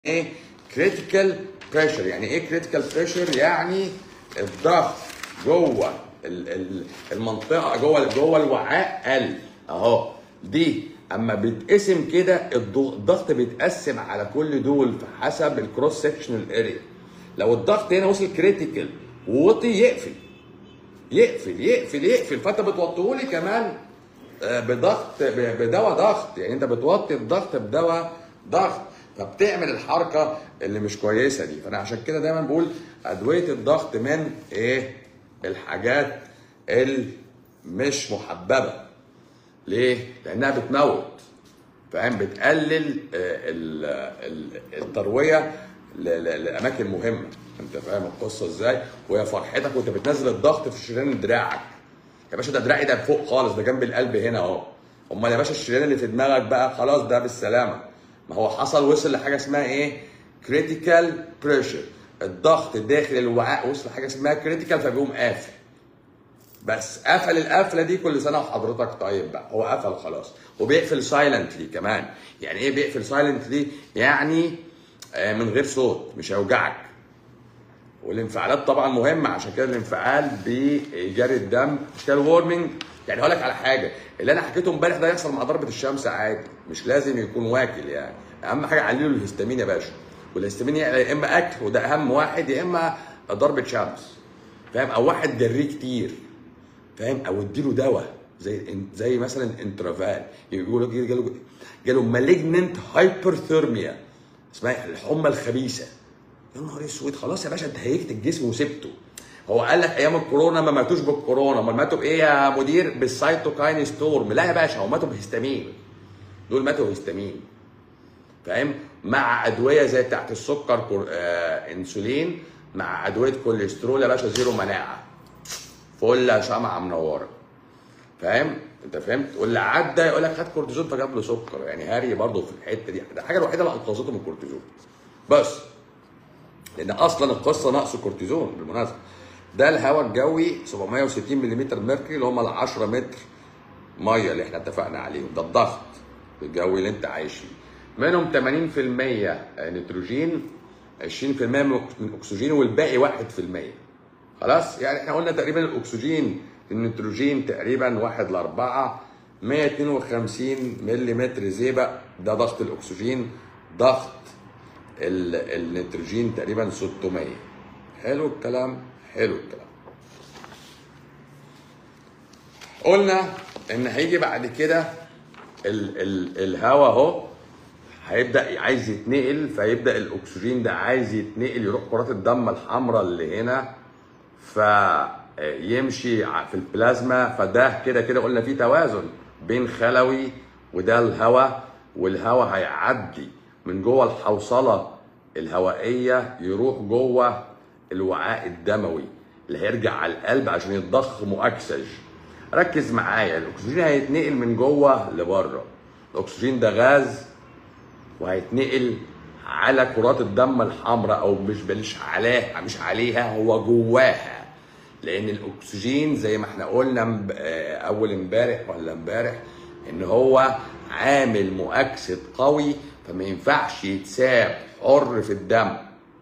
ايه كريتيكال بريشر يعني ايه كريتيكال بريشر يعني الضغط جوه ال- ال- المنطقه جوه جوه الوعاء قل اهو دي اما بيتقسم كده الضغ- الضغط بيتقسم على كل دول حسب الكروس سكشنال اريا لو الضغط هنا وصل كريتيكال ووطي يقفل يقفل يقفل يقفل فانت بتوطيه لي كمان آه، بضغط ب- بدواء ضغط يعني انت بتوطي الضغط بدواء ضغط فبتعمل الحركه اللي مش كويسه دي فانا عشان كده دايما بقول ادويه الضغط من ايه الحاجات المش محببه ليه لانها بتموت فاهم بتقلل آه، ال- ال- الترويه ل- ل- لاماكن مهمه انت فاهم القصه ازاي وهي فرحتك وانت بتنزل الضغط في شريان دراعك يا باشا ده دراعي ده فوق خالص ده جنب القلب هنا اهو امال يا باشا الشريان اللي في دماغك بقى خلاص ده بالسلامه ما هو حصل وصل لحاجه اسمها ايه كريتيكال بريشر الضغط داخل الوعاء وصل لحاجه اسمها كريتيكال فبيقوم قافل بس قفل القفله دي كل سنه وحضرتك طيب بقى هو قفل خلاص وبيقفل سايلنتلي كمان يعني ايه بيقفل سايلنتلي يعني آه، من غير صوت مش هيوجعك والانفعالات طبعا مهمه عشان كده الانفعال بيجري الدم مش كده الورمنج يعني هقول لك على حاجه اللي انا حكيته امبارح ده يحصل مع ضربه الشمس عادي مش لازم يكون واكل يعني اهم حاجه علله الهستامين يا باشا والهستامين يعني يا اما اكل وده اهم واحد يا اما ضربه شمس فاهم او واحد جريه كتير فاهم او اديله دواء زي زي مثلا انترافال يقولوا لك جاله جاله مالجننت هايبرثيرميا اسمها الحمى الخبيثه يا نهار اسود خلاص يا باشا انت هيكت الجسم وسبته هو قال لك ايام الكورونا ما ماتوش بالكورونا امال ماتوا بايه يا مدير بالسايتوكاين ستورم لا يا باشا هو ماتوا بهستامين دول ماتوا بهستامين فاهم مع ادويه زي بتاعت السكر كور... آه... انسولين مع ادويه كوليسترول يا باشا زيرو مناعه فله شمعه منوره فاهم انت فهمت واللي عدى يقول لك خد كورتيزون فجاب له سكر يعني هاري برضه في الحته دي ده الحاجه الوحيده اللي انقذته من الكورتيزون بس لان اصلا القصه نقص كورتيزون بالمناسبه ده الهواء الجوي 760 ملم ميركوري اللي هم ال 10 متر ميه اللي احنا اتفقنا عليهم ده الضغط الجوي اللي انت عايش فيه منهم 80% نيتروجين 20% من اكسجين والباقي 1% خلاص يعني احنا قلنا تقريبا الاكسجين النيتروجين تقريبا 1 ل 4 152 ملم زئبق ده ضغط الاكسجين ضغط ال- النيتروجين تقريبا 600 حلو الكلام حلو الكلام قلنا ان هيجي بعد كده ال ال الهواء اهو هيبدا عايز يتنقل فيبدا الاكسجين ده عايز يتنقل يروح كرات الدم الحمراء اللي هنا فيمشي ع- في البلازما فده كده كده قلنا في توازن بين خلوي وده الهواء والهواء هيعدي من جوه الحوصله الهوائيه يروح جوه الوعاء الدموي اللي هيرجع على القلب عشان يتضخ مؤكسج ركز معايا الاكسجين هيتنقل من جوه لبره الاكسجين ده غاز وهيتنقل على كرات الدم الحمراء او مش مش عليها مش عليها هو جواها لان الاكسجين زي ما احنا قلنا مب- آه، اول امبارح ولا امبارح ان هو عامل مؤكسد قوي فما ينفعش يتساب حر في الدم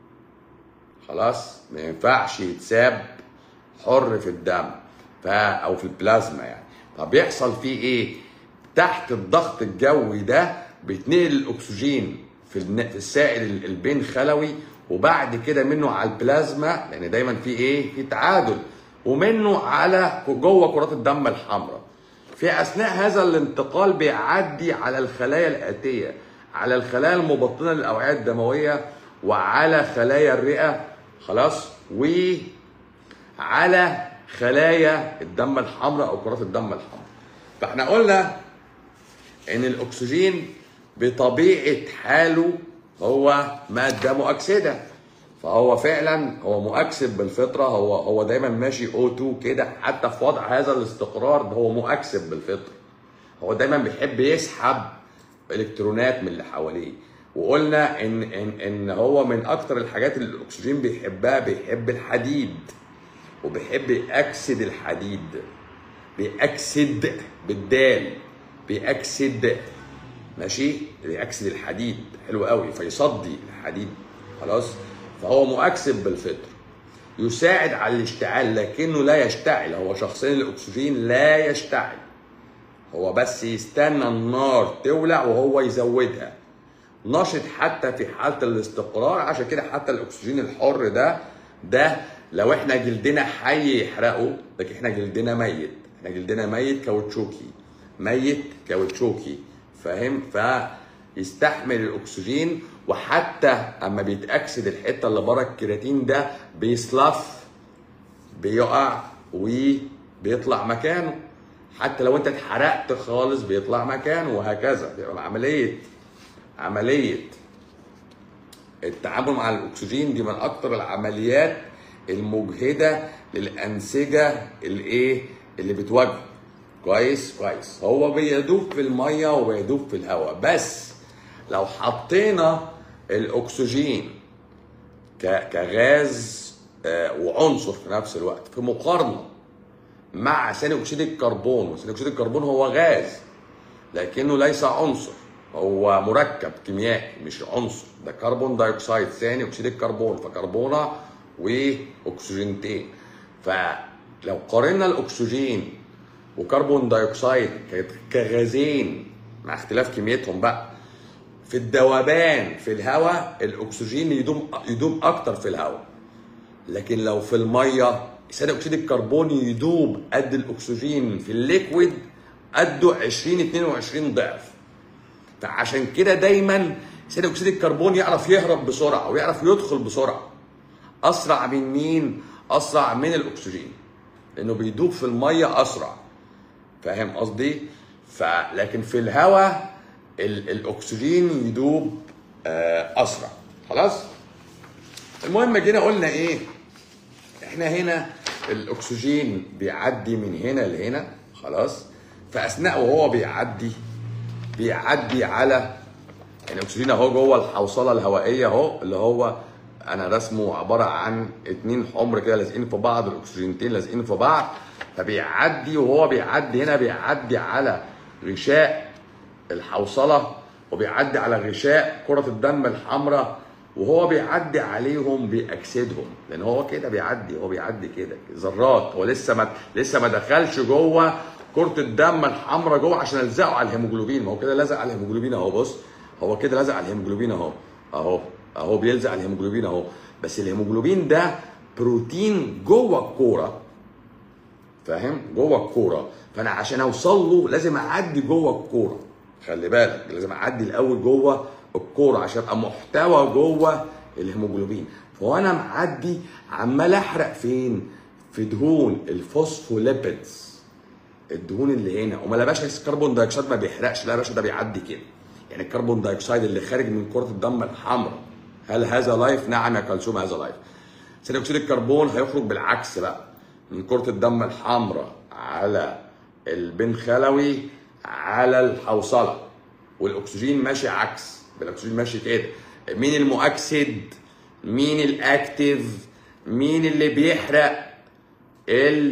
خلاص ما ينفعش يتساب حر في الدم ف او في البلازما يعني فبيحصل فيه ايه تحت الضغط الجوي ده بيتنقل الاكسجين في الن- في السائل ال- البين خلوي وبعد كده منه على البلازما لان دايما في ايه في تعادل ومنه على جوه كرات الدم الحمراء في اثناء هذا الانتقال بيعدي على الخلايا الاتيه على الخلايا المبطنه للاوعيه الدمويه وعلى خلايا الرئه خلاص وعلى خلايا الدم الحمراء او كرات الدم الحمراء فاحنا قلنا ان الاكسجين بطبيعه حاله هو ماده مؤكسده فهو فعلا هو مؤكسد بالفطره هو هو دايما ماشي O2 كده حتى في وضع هذا الاستقرار ده هو مؤكسد بالفطره هو دايما بيحب يسحب الكترونات من اللي حواليه وقلنا ان ان ان هو من اكتر الحاجات اللي الاكسجين بيحبها بيحب الحديد وبيحب يأكسد الحديد بيأكسد بالدال بيأكسد ماشي يأكسد الحديد حلو قوي فيصدي الحديد خلاص فهو مؤكسد بالفطر يساعد على الاشتعال لكنه لا يشتعل هو شخصيا الاكسجين لا يشتعل هو بس يستنى النار تولع وهو يزودها نشط حتى في حاله الاستقرار عشان كده حتى الاكسجين الحر ده ده لو احنا جلدنا حي يحرقه لكن احنا جلدنا ميت احنا جلدنا ميت كاوتشوكي ميت كاوتشوكي فاهم فيستحمل الاكسجين وحتى اما بيتاكسد الحته اللي بره الكيراتين ده بيصلف بيقع وبيطلع مكانه حتى لو انت اتحرقت خالص بيطلع مكانه وهكذا بيبقى عمليه عمليه التعامل مع الاكسجين دي من اكتر العمليات المجهده للانسجه الايه اللي بتواجهه كويس كويس هو بيدوب في الميه وبيدوب في الهواء بس لو حطينا الاكسجين ك- كغاز آه، وعنصر في نفس الوقت في مقارنه مع ثاني اكسيد الكربون وثاني اكسيد الكربون هو غاز لكنه ليس عنصر هو مركب كيميائي مش عنصر ده كربون دايوكسيد ثاني اكسيد الكربون فكربونه واكسجينتين فلو قارنا الاكسجين وكربون دايوكسيد ك- كغازين مع اختلاف كميتهم بقى في الذوبان في الهواء الاكسجين يدوم يدوم اكتر في الهواء لكن لو في الميه ثاني اكسيد الكربون يدوب قد الاكسجين في الليكويد قده 20 22 ضعف فعشان كده دايما ثاني اكسيد الكربون يعرف يهرب بسرعه ويعرف يدخل بسرعه اسرع من مين اسرع من الاكسجين لانه بيدوب في الميه اسرع فاهم قصدي فلكن في الهواء ال- الاكسجين يدوب آه، اسرع خلاص المهم جينا قلنا ايه احنا هنا الاكسجين بيعدي من هنا لهنا خلاص فاثناء وهو بيعدي بيعدي على يعني الاكسجين اهو جوه الحوصله الهوائيه اهو اللي هو انا رسمه عباره عن اتنين حمر كده لازقين في بعض الاكسجينتين لازقين في بعض فبيعدي وهو بيعدي هنا بيعدي على غشاء الحوصله وبيعدي على غشاء كره الدم الحمراء وهو بيعدي عليهم بيأكسدهم لان هو كده بيعدي هو بيعدي كده ذرات هو لسه ما لسه ما دخلش جوه كره الدم الحمراء جوه عشان الزقه على الهيموجلوبين ما هو كده لزق على الهيموجلوبين اهو بص هو كده لزق على الهيموجلوبين اهو اهو اهو بيلزق على الهيموجلوبين اهو بس الهيموجلوبين ده بروتين جوه الكوره فاهم جوه الكوره فانا عشان اوصل له لازم اعدي جوه الكوره خلي بالك لازم اعدي الاول جوه الكوره عشان ابقى محتوى جوه الهيموجلوبين فوانا معدي عمال احرق فين في دهون الفوسفوليبيدز الدهون اللي هنا وما لا باشا الكربون دايوكسيد ما بيحرقش لا يا باشا ده بيعدي كده يعني الكربون دايوكسيد اللي خارج من كره الدم الحمراء هل هذا لايف نعم يا كلثوم هذا لايف ثاني اكسيد الكربون هيخرج بالعكس بقى من كره الدم الحمراء على البنخلوي على الحوصله والاكسجين ماشي عكس الاكسجين ماشي كده مين المؤكسد مين الاكتيف مين اللي بيحرق ال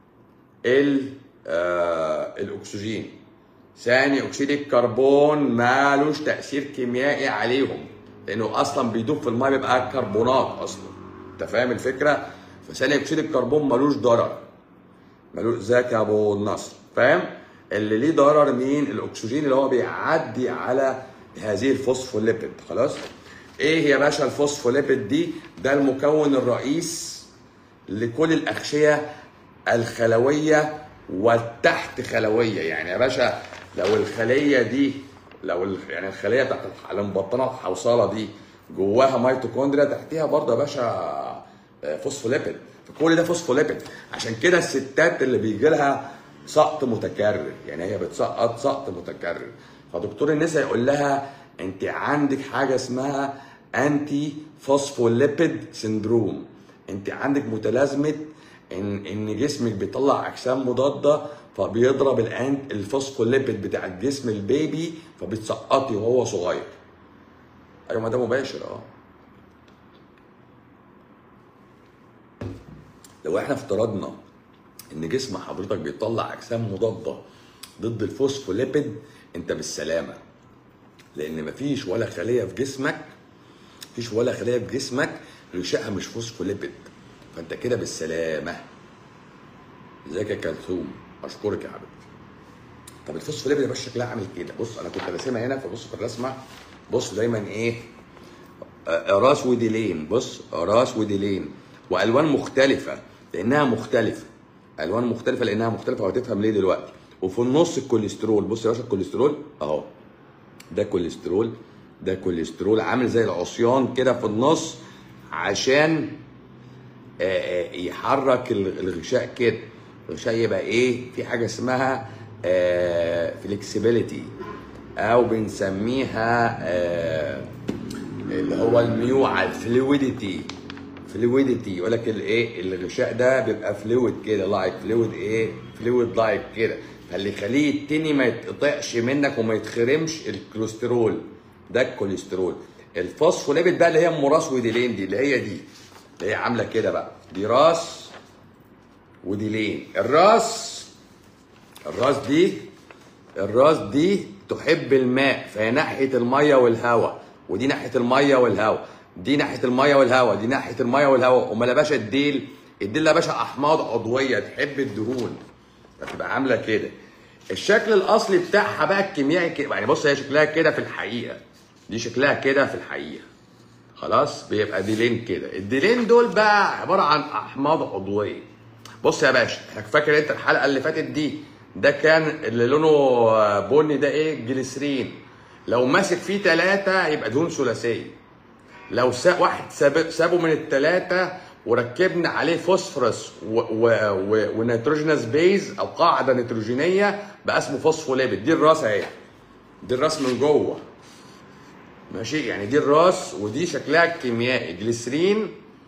ال آه الاكسجين ثاني اكسيد الكربون مالوش تاثير كيميائي عليهم لانه اصلا بيدوب في الميه بيبقى كربونات اصلا انت فاهم الفكره فثاني اكسيد الكربون ملوش ضرر ملوش ذاك يا ابو النصر فاهم اللي ليه ضرر مين الاكسجين اللي هو بيعدي على هذه الفوسفوليبيد خلاص ايه يا باشا الفوسفوليبيد دي ده المكون الرئيس لكل الاغشيه الخلويه والتحت خلويه يعني يا باشا لو الخليه دي لو ال- يعني الخليه بتاعت الح- اللي مبطنه الحوصله دي جواها ميتوكوندريا تحتيها برضه يا باشا آه، فوسفوليبيد فكل ده فوسفوليبيد عشان كده الستات اللي بيجي لها سقط متكرر يعني هي بتسقط سقط متكرر فدكتور النساء يقول لها انت عندك حاجه اسمها انتي فوسفوليبيد سندروم انت عندك متلازمه ان ان جسمك بيطلع اجسام مضاده فبيضرب الانت الفوسفوليبيد بتاع الجسم البيبي فبتسقطي وهو صغير ايوه ما ده مباشر اه لو احنا افترضنا ان جسم حضرتك بيطلع اجسام مضاده ضد الفوسفوليبيد انت بالسلامه لان مفيش ولا خليه في جسمك مفيش ولا خليه في جسمك غشائها مش فوسفوليبيد فانت كده بالسلامه ازيك يا كلثوم اشكرك يا حبيبتي طب الفوسفوليبيد يا باشا شكلها عامل كده بص انا كنت راسمها هنا فبص في الرسمه بص دايما ايه آه، راس وديلين بص راس وديلين والوان مختلفه لانها مختلفه الوان مختلفه لانها مختلفه وهتفهم ليه دلوقتي وفي النص الكوليسترول بص يا باشا الكوليسترول اهو ده كوليسترول ده كوليسترول عامل زي العصيان كده في النص عشان آه، آه، يحرك ال- الغشاء كده الغشاء يبقى ايه في حاجه اسمها فليكسيبيليتي او بنسميها آه، اللي هو الميوعة الفلويديتي فلويديتي يقول لك الايه الغشاء ده بيبقى فلويد كده لايك فلويد ايه فلويد لايك كده فاللي يخليه يتني ما يتقطعش منك وما يتخرمش الكوليسترول ده الكوليسترول الفوسفوليبيد بقى اللي هي ام راس وديلين دي اللي هي دي اللي هي عامله كده بقى دي راس وديلين الراس الراس دي الراس دي تحب الماء فهي ناحيه الميه والهواء ودي ناحيه الميه والهواء دي ناحيه الميه والهواء دي ناحيه الميه والهواء امال يا باشا الديل الديل يا باشا احماض عضويه تحب الدهون فتبقى عامله كده الشكل الاصلي بتاعها بقى الكيميائي كده يعني بص هي شكلها كده في الحقيقه دي شكلها كده في الحقيقه خلاص بيبقى ديلين كده الديلين دول بقى عباره عن احماض عضويه بص يا باشا فاكر انت الحلقه اللي فاتت دي ده كان اللي لونه بني ده ايه جليسرين لو ماسك فيه ثلاثة يبقى دهون ثلاثية لو سا واحد ساب سابه من الثلاثة وركبنا عليه فوسفورس و- و- و- ونيتروجينوس بيز او قاعدة نيتروجينية بقى اسمه فوسفوليبيد دي الراس اهي دي الراس من جوه ماشي يعني دي الراس ودي شكلها الكيميائي جليسرين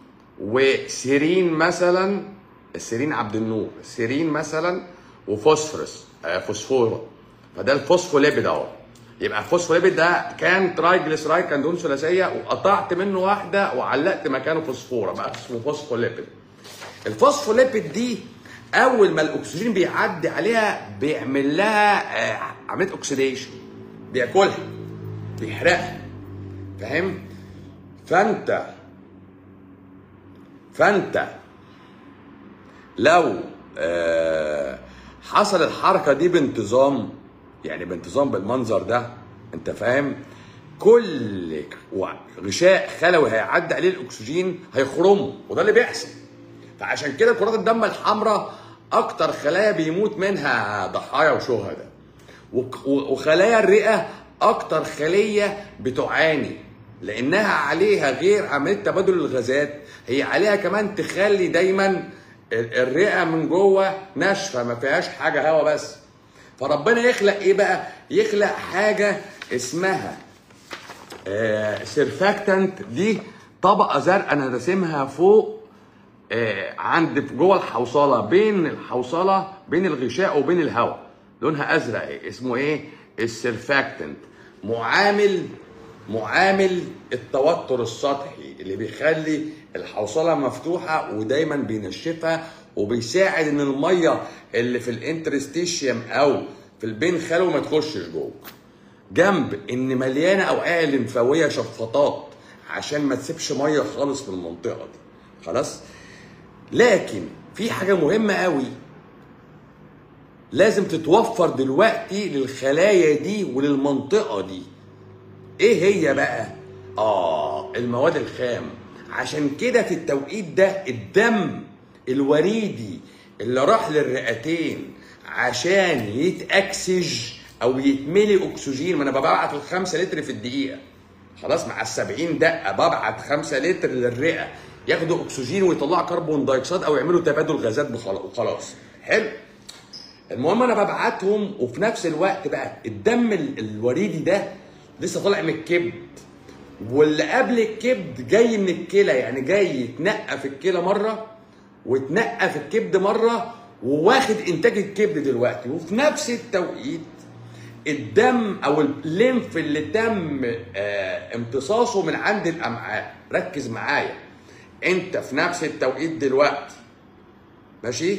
وسيرين مثلا السيرين عبد النور سيرين مثلا وفوسفورس آه فوسفورا فده الفوسفوليبيد اهو يبقى الفوسفوليبيد ده كان ترايجليسرايد كان دهون ثلاثيه وقطعت منه واحده وعلقت مكانه فوسفورا بقى اسمه فوسفوليبيد الفوسفوليبيد دي اول ما الاكسجين بيعدي عليها بيعمل لها آه، عمليه اوكسيديشن بياكلها بيحرقها فاهم فانت فانت لو آه، حصل الحركه دي بانتظام يعني بانتظام بالمنظر ده انت فاهم كل غشاء خلوي هيعدي عليه الاكسجين هيخرمه وده اللي بيحصل فعشان كده كرات الدم الحمراء اكتر خلايا بيموت منها ضحايا وشهداء وك- وخلايا الرئه اكتر خليه بتعاني لانها عليها غير عمليه تبادل الغازات هي عليها كمان تخلي دايما ال- الرئه من جوه ناشفه ما فيهاش حاجه هوا بس فربنا يخلق ايه بقى يخلق حاجه اسمها آه سيرفاكتنت دي طبقه زرقاء انا راسمها فوق آه، عند جوه الحوصله بين الحوصله بين الغشاء وبين الهواء لونها ازرق إيه؟ اسمه ايه السيرفاكتنت معامل معامل التوتر السطحي اللي بيخلي الحوصله مفتوحه ودايما بينشفها وبيساعد ان الميه اللي في الانترستيشيوم او في البين خلوي ما تخشش جوه جنب ان مليانه اوعيه لمفاويه شفاطات عشان ما تسيبش ميه خالص في المنطقه دي خلاص لكن في حاجه مهمه قوي لازم تتوفر دلوقتي للخلايا دي وللمنطقه دي ايه هي بقى اه المواد الخام عشان كده في التوقيت ده الدم الوريدي اللي راح للرئتين عشان يتأكسج او يتملي اكسجين ما انا ببعت الخمسة لتر في الدقيقه خلاص مع السبعين دقه ببعت خمسة لتر للرئه ياخدوا اكسجين ويطلعوا كربون دايوكسيد او يعملوا تبادل غازات بخلا- وخلاص حلو المهم انا ببعتهم وفي نفس الوقت بقى الدم ال- الوريدي ده لسه طالع من الكبد واللي قبل الكبد جاي من الكلى يعني جاي يتنقى في الكلى مره واتنقى في الكبد مره وواخد انتاج الكبد دلوقتي وفي نفس التوقيت الدم او الليمف اللي تم آه، امتصاصه من عند الامعاء ركز معايا انت في نفس التوقيت دلوقتي ماشي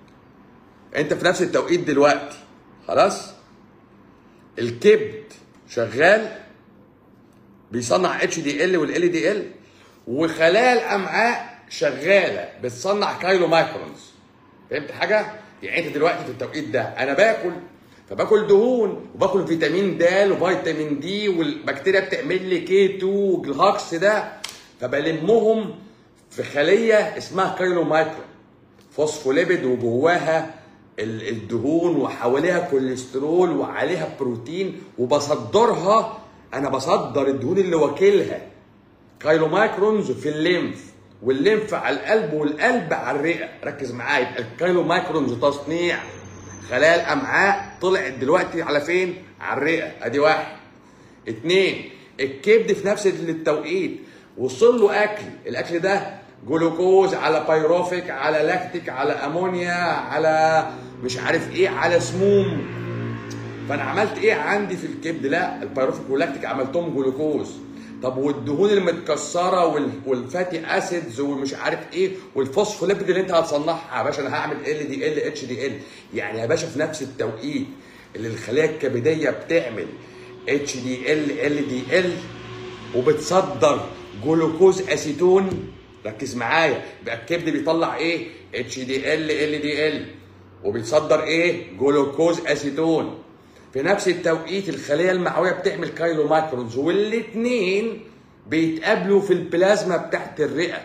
انت في نفس التوقيت دلوقتي خلاص الكبد شغال بيصنع اتش دي ال والال دي ال وخلايا الامعاء شغاله بتصنع كايلو مايكرونز فهمت حاجه؟ يعني انت دلوقتي في التوقيت ده انا باكل فباكل دهون وباكل فيتامين د وفيتامين دي والبكتيريا بتعمل لي كي 2 والهكس ده فبلمهم في خليه اسمها كايلو مايكرون فوسفوليبيد وجواها ال- الدهون وحواليها كوليسترول وعليها بروتين وبصدرها انا بصدر الدهون اللي واكلها كايلو مايكرونز في الليمف والليمف على القلب والقلب على الرئه ركز معايا يبقى الكايلو مايكرونز تصنيع خلايا الامعاء طلعت دلوقتي على فين على الرئه ادي واحد اتنين الكبد في نفس التوقيت وصل له اكل الاكل ده جلوكوز على بايروفيك على لاكتيك على امونيا على مش عارف ايه على سموم فانا عملت ايه عندي في الكبد لا البايروفيك واللاكتيك عملتهم جلوكوز طب والدهون المتكسره وال- والفاتي اسيدز ومش عارف ايه والفوسفوليبيد اللي انت هتصنعها يا باشا انا هعمل ال دي ال اتش دي ال يعني يا باشا في نفس التوقيت اللي الخلايا الكبديه بتعمل اتش دي ال ال دي ال وبتصدر جلوكوز اسيتون ركز معايا يبقى الكبد بيطلع ايه اتش دي ال ال دي ال وبيتصدر ايه جلوكوز اسيتون في نفس التوقيت الخليه المعويه بتعمل كايلو مايكرونز والاثنين بيتقابلوا في البلازما بتاعت الرئه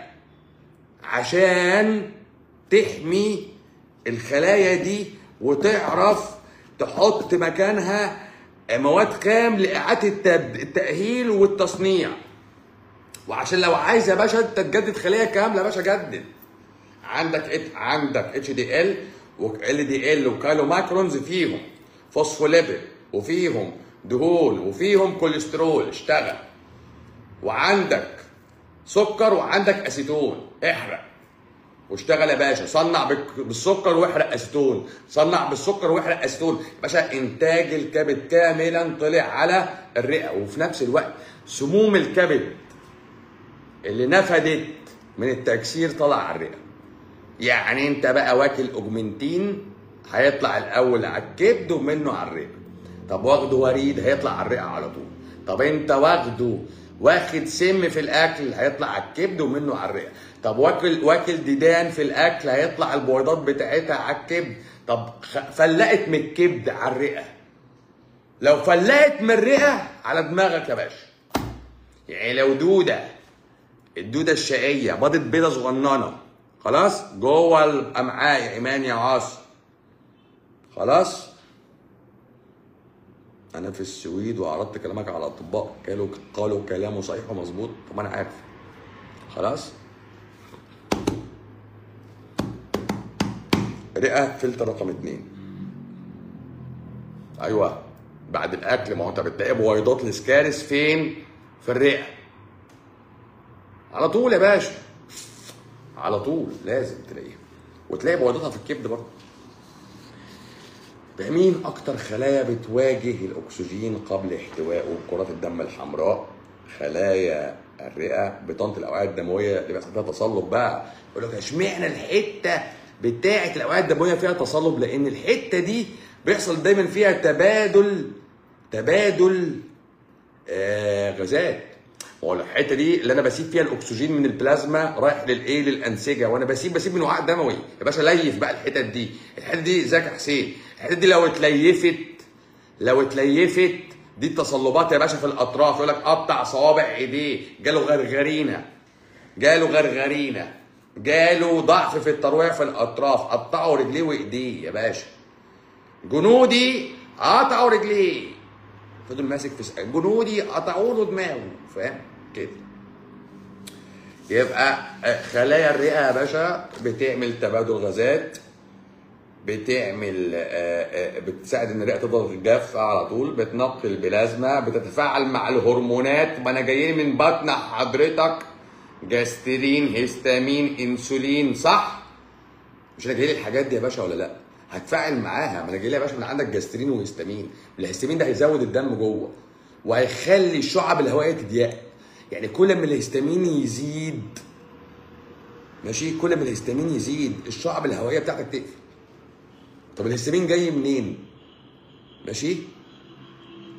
عشان تحمي الخلايا دي وتعرف تحط مكانها مواد خام لاعاده التب- التاهيل والتصنيع وعشان لو عايز يا باشا انت تجدد خليه كامله يا باشا جدد عندك ات عندك اتش دي ال وال دي ال وكايلو مايكرونز فيهم فوسفوليبيد وفيهم دهون وفيهم كوليسترول اشتغل وعندك سكر وعندك اسيتون احرق واشتغل يا باشا صنع بالك- بالسكر واحرق اسيتون صنع بالسكر واحرق اسيتون يا باشا انتاج الكبد كاملا طلع على الرئه وفي نفس الوقت سموم الكبد اللي نفدت من التكسير طلع على الرئه يعني انت بقى واكل اوجمنتين هيطلع الاول على الكبد ومنه على الرئه طب واخده وريد هيطلع على الرئه على طول طب انت واخده واخد سم في الاكل هيطلع على الكبد ومنه على الرئه طب واكل واكل ديدان في الاكل هيطلع البويضات بتاعتها على الكبد طب خ- فلقت من الكبد على الرئه لو فلقت من الرئه على دماغك يا باشا يعني لو دوده الدوده الشقيه بيضه بيضه صغننه خلاص جوه الامعاء يا ايمان يا عاصم خلاص انا في السويد وعرضت كلامك على الاطباء قالوا قالوا كلامه صحيح ومظبوط طب انا عارف خلاص رئه فلتر رقم اتنين ايوه بعد الاكل ما هو انت بتلاقي بويضات الاسكارس فين في الرئه على طول يا باشا على طول لازم تلاقيها وتلاقي بويضاتها في الكبد برضه مين اكتر خلايا بتواجه الاكسجين قبل احتوائه كرات الدم الحمراء خلايا الرئه بطانه الاوعيه الدمويه اللي بيحصل فيها تصلب بقى يقول لك اشمعنى الحته بتاعه الاوعيه الدمويه فيها تصلب لان الحته دي بيحصل دايما فيها تبادل تبادل آه غازات ما هو الحته دي اللي انا بسيب فيها الاكسجين من البلازما رايح للايه للانسجه وانا بسيب بسيب من وعاء دموي يا باشا ليف بقى الحتت دي الحتت دي ازيك يا حسين الحتت دي لو اتليفت لو اتليفت دي التصلبات يا باشا في الاطراف يقول لك قطع صوابع ايديه جاله غرغرينه جاله غرغرينه جاله ضعف في الترويع في الاطراف قطعوا رجليه وايديه يا باشا جنودي قطعوا رجليه فضل ماسك في س- جنودي قطعوا له دماغه فاهم كده يبقى آه، خلايا الرئه يا باشا بتعمل تبادل غازات بتعمل آه، آه، بتساعد ان الرئه تفضل جافه على طول بتنقي البلازما بتتفاعل مع الهرمونات ما انا جاي من بطن حضرتك جاسترين هيستامين انسولين صح مش انا جاي لي الحاجات دي يا باشا ولا لا هتفاعل معاها ما انا جاي لي يا باشا من عندك جاسترين وهيستامين الهيستامين ده هيزود الدم جوه وهيخلي الشعب الهوائيه تضيق يعني كل ما الهيستامين يزيد ماشي كل ما الهيستامين يزيد الشعب الهوائيه بتاعتك تقفل طب الهيستامين جاي منين ماشي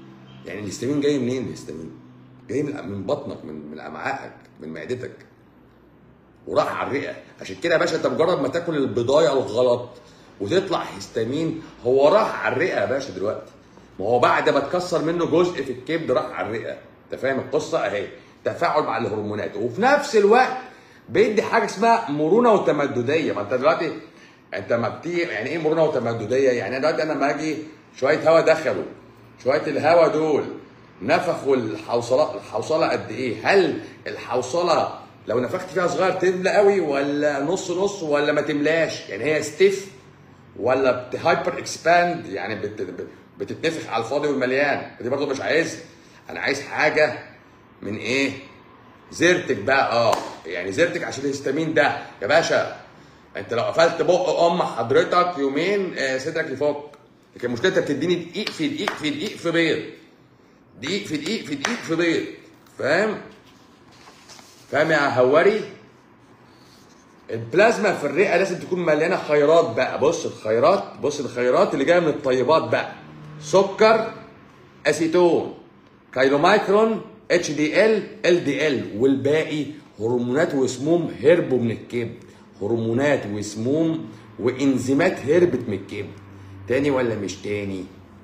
يعني الهستامين جاي منين الهستامين جاي من من بطنك من من امعائك من معدتك وراح على الرئه عشان كده يا باشا انت مجرد ما تاكل البضايه الغلط وتطلع هستامين هو راح على الرئه يا باشا دلوقتي ما هو بعد ما اتكسر منه جزء في الكبد راح على الرئه انت فاهم القصه اهي تفاعل مع الهرمونات وفي نفس الوقت بيدي حاجه اسمها مرونه وتمدديه ما انت دلوقتي انت ما بتيجي يعني ايه مرونه وتمدديه يعني أنا دلوقتي انا لما اجي شويه هواء دخلوا شويه الهواء دول نفخوا الحوصله الحوصله قد ايه هل الحوصله لو نفخت فيها صغير تملى قوي ولا نص نص ولا ما تملاش يعني هي ستيف ولا بتهايبر اكسباند يعني بت بت- بتتنفخ على الفاضي والمليان دي برضه مش عايزها انا عايز حاجه من ايه زرتك بقى اه يعني زرتك عشان الهستامين ده يا باشا انت لو قفلت بق ام حضرتك يومين آه، صدرك يفك لكن المشكله انت بتديني دقيق في دقيق في دقيق في بيض دقيق في دقيق في دقيق في بيض فاهم فاهم يا هواري البلازما في الرئه لازم تكون مليانه خيرات بقى بص الخيرات بص الخيرات اللي جايه من الطيبات بقى سكر اسيتون كايلومايكرون اتش دي ال ال دي ال والباقي هرمونات وسموم هربوا من الكبد هرمونات وسموم وانزيمات هربت من الكبد تاني ولا مش تاني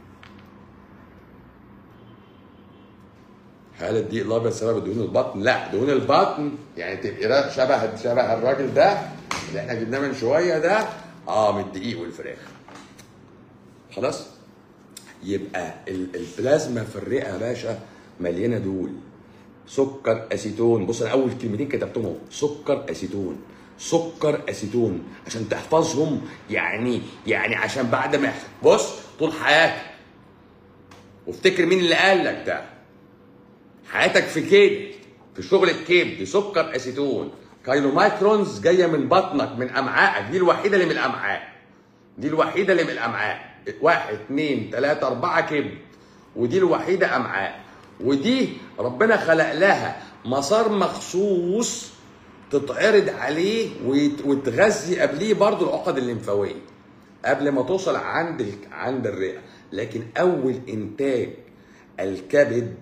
هل الدقيق الابيض سبب دهون البطن؟ لا دهون البطن يعني تبقى را- شبه شبه الراجل ده اللي احنا جبناه من شويه ده اه من الدقيق والفراخ. خلاص؟ يبقى ال- البلازما في الرئه يا باشا مليانه دول سكر اسيتون بص انا اول كلمتين كتبتهم اهو سكر اسيتون سكر اسيتون عشان تحفظهم يعني يعني عشان بعد ما يحصل بص طول حياتك وافتكر مين اللي قال لك ده حياتك في كبد في شغل الكبد سكر اسيتون كايلومايكرونز جايه من بطنك من امعائك دي الوحيده اللي من الامعاء دي الوحيده اللي من الامعاء واحد اتنين تلاته اربعه كبد ودي الوحيده امعاء ودي ربنا خلق لها مسار مخصوص تتعرض عليه ويت- وتغذي قبليه برضو العقد الليمفاويه قبل ما توصل عند ال- عند الرئه لكن اول انتاج الكبد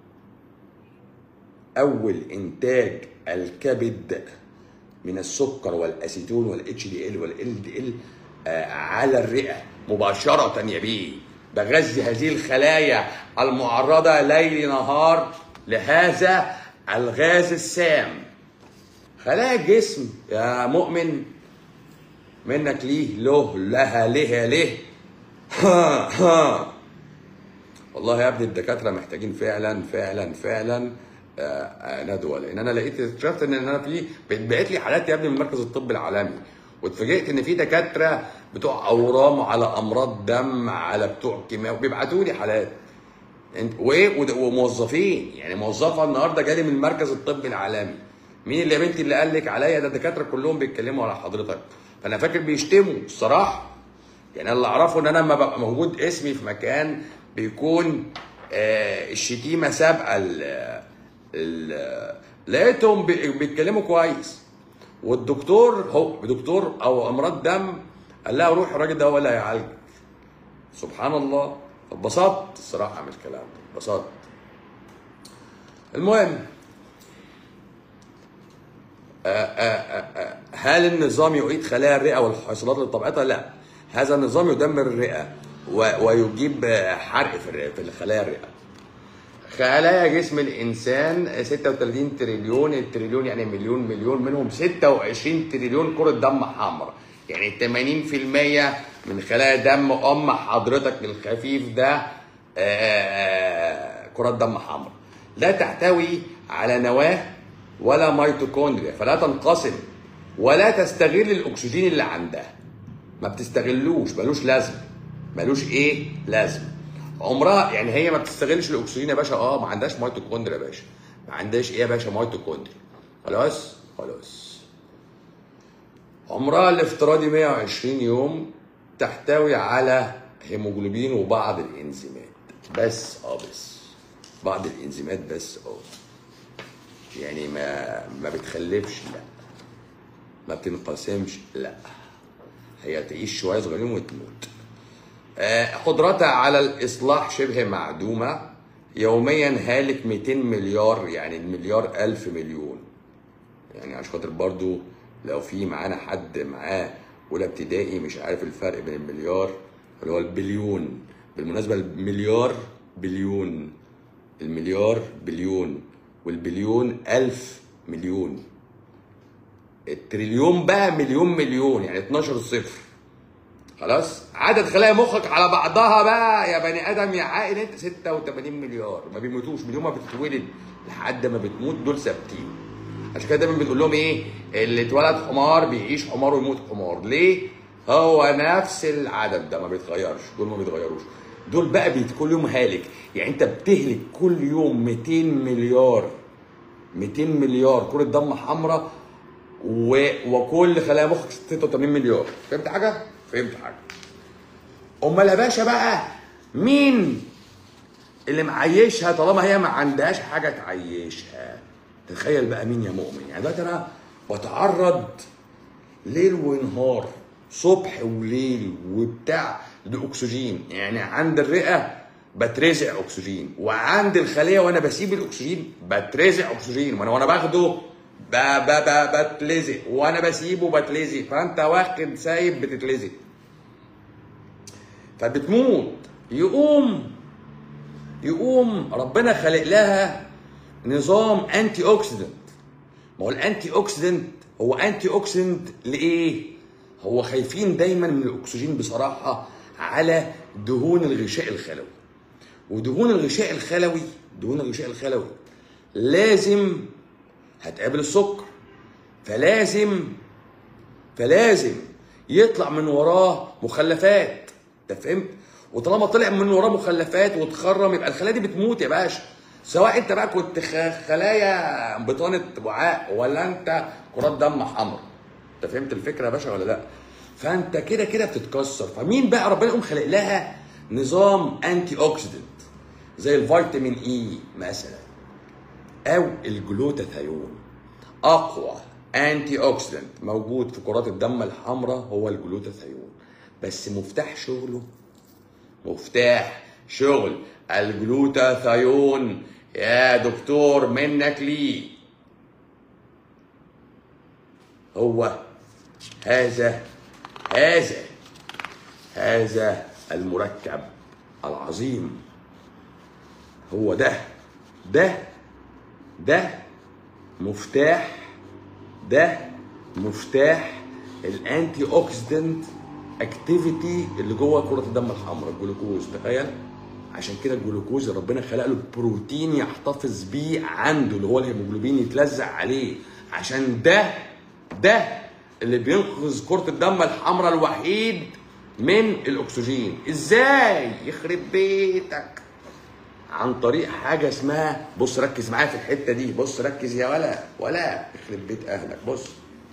اول انتاج الكبد من السكر والاسيتون والاتش دي ال والال دي ال على الرئه مباشره يا بيه بغذي هذه الخلايا المعرضه ليل نهار لهذا الغاز السام خلايا الجسم يا مؤمن منك ليه له لها لها له ها ها والله يا ابني الدكاتره محتاجين فعلا فعلا فعلا آه، آه، ندوه لان انا لقيت اكتشفت ان انا في بقيت لي حالات يا ابني من مركز الطب العالمي واتفاجئت ان في دكاتره بتوع اورام على امراض دم على بتوع كيماوي بيبعتوا لي حالات انت وايه ود- وموظفين يعني موظفه النهارده جالي من المركز الطبي العالمي مين اللي يا بنتي اللي قال لك عليا ده الدكاتره كلهم بيتكلموا على حضرتك فانا فاكر بيشتموا الصراحه يعني أنا اللي اعرفه ان انا لما ببقى موجود اسمي في مكان بيكون آه الشتيمه سابقه ال ال- لقيتهم بي- بيتكلموا كويس والدكتور هو دكتور او امراض دم قال لها روح الراجل ده هو اللي هيعالجك سبحان الله اتبسطت الصراحه من الكلام ده اتبسطت المهم آه، آه، آه، آه، هل النظام يعيد خلايا الرئه والحصيلات لطبيعتها؟ لا هذا النظام يدمر الرئه و- ويجيب آه، حرق في الرئه في خلايا الرئه خلايا جسم الانسان 36 تريليون التريليون يعني مليون مليون منهم 26 تريليون كرة دم حمراء يعني 80% من خلايا دم ام حضرتك الخفيف ده آه، كرات دم حمراء لا تحتوي على نواه ولا ميتوكوندريا فلا تنقسم ولا تستغل الاكسجين اللي عندها ما بتستغلوش ملوش لازمه ملوش ايه لازمه عمرها يعني هي ما بتستغلش الاكسجين يا باشا اه ما عندهاش ميتوكوندريا يا باشا ما عندهاش ايه يا باشا ميتوكوندريا خلاص خلاص عمرها الافتراضي 120 يوم تحتوي على هيموجلوبين وبعض الانزيمات بس اه بس بعض الانزيمات بس اه يعني ما ما بتخلفش لا ما بتنقسمش لا هي تعيش شويه صغيرين وتموت آه، قدرتها على الاصلاح شبه معدومه يوميا هالك 200 مليار يعني المليار ألف مليون يعني عشان خاطر برضو لو في معانا حد معاه اولى ابتدائي مش عارف الفرق بين المليار اللي هو البليون بالمناسبه المليار بليون المليار بليون والبليون ألف مليون التريليون بقى مليون مليون يعني 12 صفر خلاص عدد خلايا مخك على بعضها بقى يا بني ادم يا عاقل انت 86 مليار ما بيموتوش من يوم ما بتتولد لحد ما بتموت دول ثابتين عشان كده دايما بنقول لهم ايه اللي اتولد حمار بيعيش حمار ويموت حمار ليه هو نفس العدد ده ما بيتغيرش دول ما بيتغيروش دول بقى بيت كل يوم هالك يعني انت بتهلك كل يوم 200 مليار 200 مليار كرة دم حمراء و... وكل خلايا مخك 86 مليار فهمت حاجه؟ فهمت حاجه امال يا باشا بقى مين اللي معيشها طالما هي ما عندهاش حاجه تعيشها تخيل بقى مين يا مؤمن يعني دلوقتي انا بتعرض ليل ونهار صبح وليل وبتاع لاكسجين يعني عند الرئه بترزع اكسجين وعند الخليه وانا بسيب الاكسجين بترزع اكسجين وانا وانا باخده ب ب ب بتلزق وانا بسيبه بتلزق فانت واخد سايب بتتلزق فبتموت يقوم يقوم ربنا خلق لها نظام انتي اوكسيدنت ما هو الانتي اوكسيدنت هو انتي اوكسيدنت لايه؟ هو خايفين دايما من الاكسجين بصراحه على دهون الغشاء الخلوي ودهون الغشاء الخلوي دهون الغشاء الخلوي لازم هتقابل السكر فلازم فلازم يطلع من وراه مخلفات انت فهمت وطالما طلع من وراه مخلفات وتخرم يبقى الخلايا دي بتموت يا باشا سواء انت بقى كنت خ- خلايا بطانه وعاء ولا انت كرات دم حمراء انت فهمت الفكره يا باشا ولا لا فانت كده كده بتتكسر فمين بقى ربنا يقوم خلق لها نظام انتي اوكسيدنت زي الفيتامين اي مثلا او الجلوتاثيون اقوى انتي اوكسيدنت موجود في كرات الدم الحمراء هو الجلوتاثيون بس مفتاح شغله مفتاح شغل الجلوتاثيون يا دكتور منك ليه هو هذا هذا هذا المركب العظيم هو ده ده ده مفتاح ده مفتاح الانتي اوكسيدنت اكتيفيتي اللي جوه كره الدم الحمراء الجلوكوز تخيل عشان كده الجلوكوز ربنا خلق له بروتين يحتفظ بيه عنده اللي هو الهيموجلوبين يتلزق عليه عشان ده ده اللي بينقذ كره الدم الحمراء الوحيد من الاكسجين ازاي يخرب بيتك عن طريق حاجه اسمها بص ركز معايا في الحته دي بص ركز يا ولا ولا يخرب بيت اهلك بص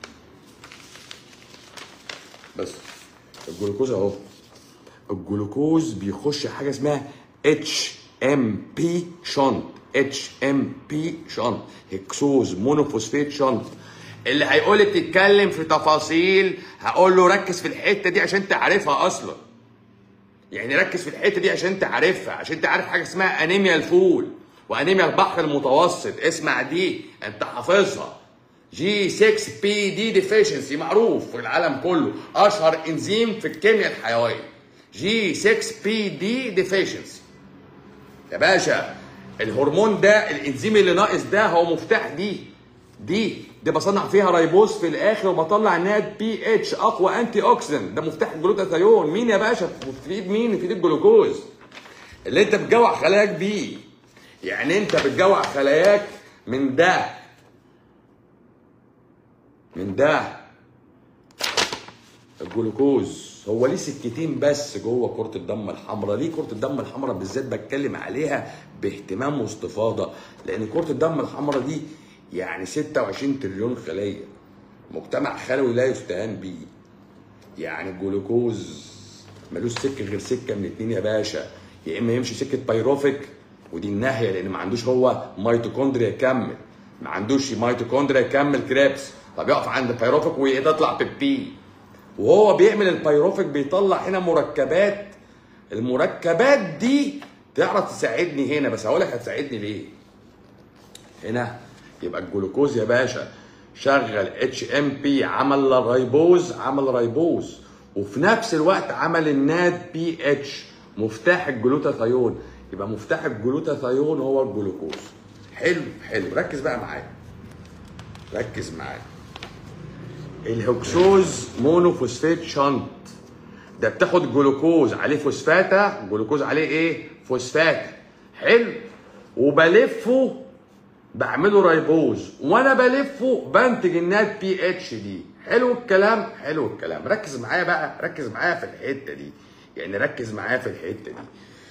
بس الجلوكوز اهو الجلوكوز بيخش حاجه اسمها اتش ام بي شنط اتش ام بي شنط هكسوز مونوفوسفيت شنط اللي هيقول لي بتتكلم في تفاصيل هقول له ركز في الحته دي عشان تعرفها اصلا يعني ركز في الحته دي عشان تعرفها عشان انت عارف حاجه اسمها انيميا الفول وانيميا البحر المتوسط اسمع دي انت حافظها جي 6 بي دي ديفيشنسي معروف في العالم كله اشهر انزيم في الكيمياء الحيويه جي 6 بي دي ديفيشنسي يا باشا الهرمون ده الانزيم اللي ناقص ده هو مفتاح دي دي دي بصنع فيها رايبوز في الاخر وبطلع انها بي اتش اقوى انتي اوكسيدنت ده مفتاح الجلوتاثيون مين يا باشا في ايد مين في ايد الجلوكوز اللي انت بتجوع خلاياك بيه يعني انت بتجوع خلاياك من ده من ده الجلوكوز هو ليه سكتين بس جوه كرة الدم الحمراء ليه كرة الدم الحمراء بالذات بتكلم عليها باهتمام واستفاضة لأن كرة الدم الحمراء دي يعني 26 تريليون خلية مجتمع خلوي لا يستهان بيه يعني الجلوكوز ملوش سكة غير سكة من اتنين يا باشا يا إما يمشي سكة بايروفيك ودي الناهية لأن ما عندوش هو ميتوكوندريا يكمل ما عندوش ميتوكوندريا يكمل كريبس فبيقف عند بايروفيك ويطلع بيبتين وهو بيعمل البايروفيك بيطلع هنا مركبات المركبات دي تعرف تساعدني هنا بس هقول لك هتساعدني ليه هنا يبقى الجلوكوز يا باشا شغل اتش ام بي عمل الريبوز عمل ريبوز وفي نفس الوقت عمل الناد بي اتش مفتاح الجلوتاثيون يبقى مفتاح الجلوتاثيون هو الجلوكوز حلو حلو ركز بقى معايا ركز معايا الهكسوز مونوفوسفات شنط ده بتاخد جلوكوز عليه فوسفاتا جلوكوز عليه ايه فوسفاتا حلو وبلفه بعمله رايبوز وانا بلفه بنتج النات بي اتش دي حلو الكلام حلو الكلام ركز معايا بقى ركز معايا في الحته دي يعني ركز معايا في الحته دي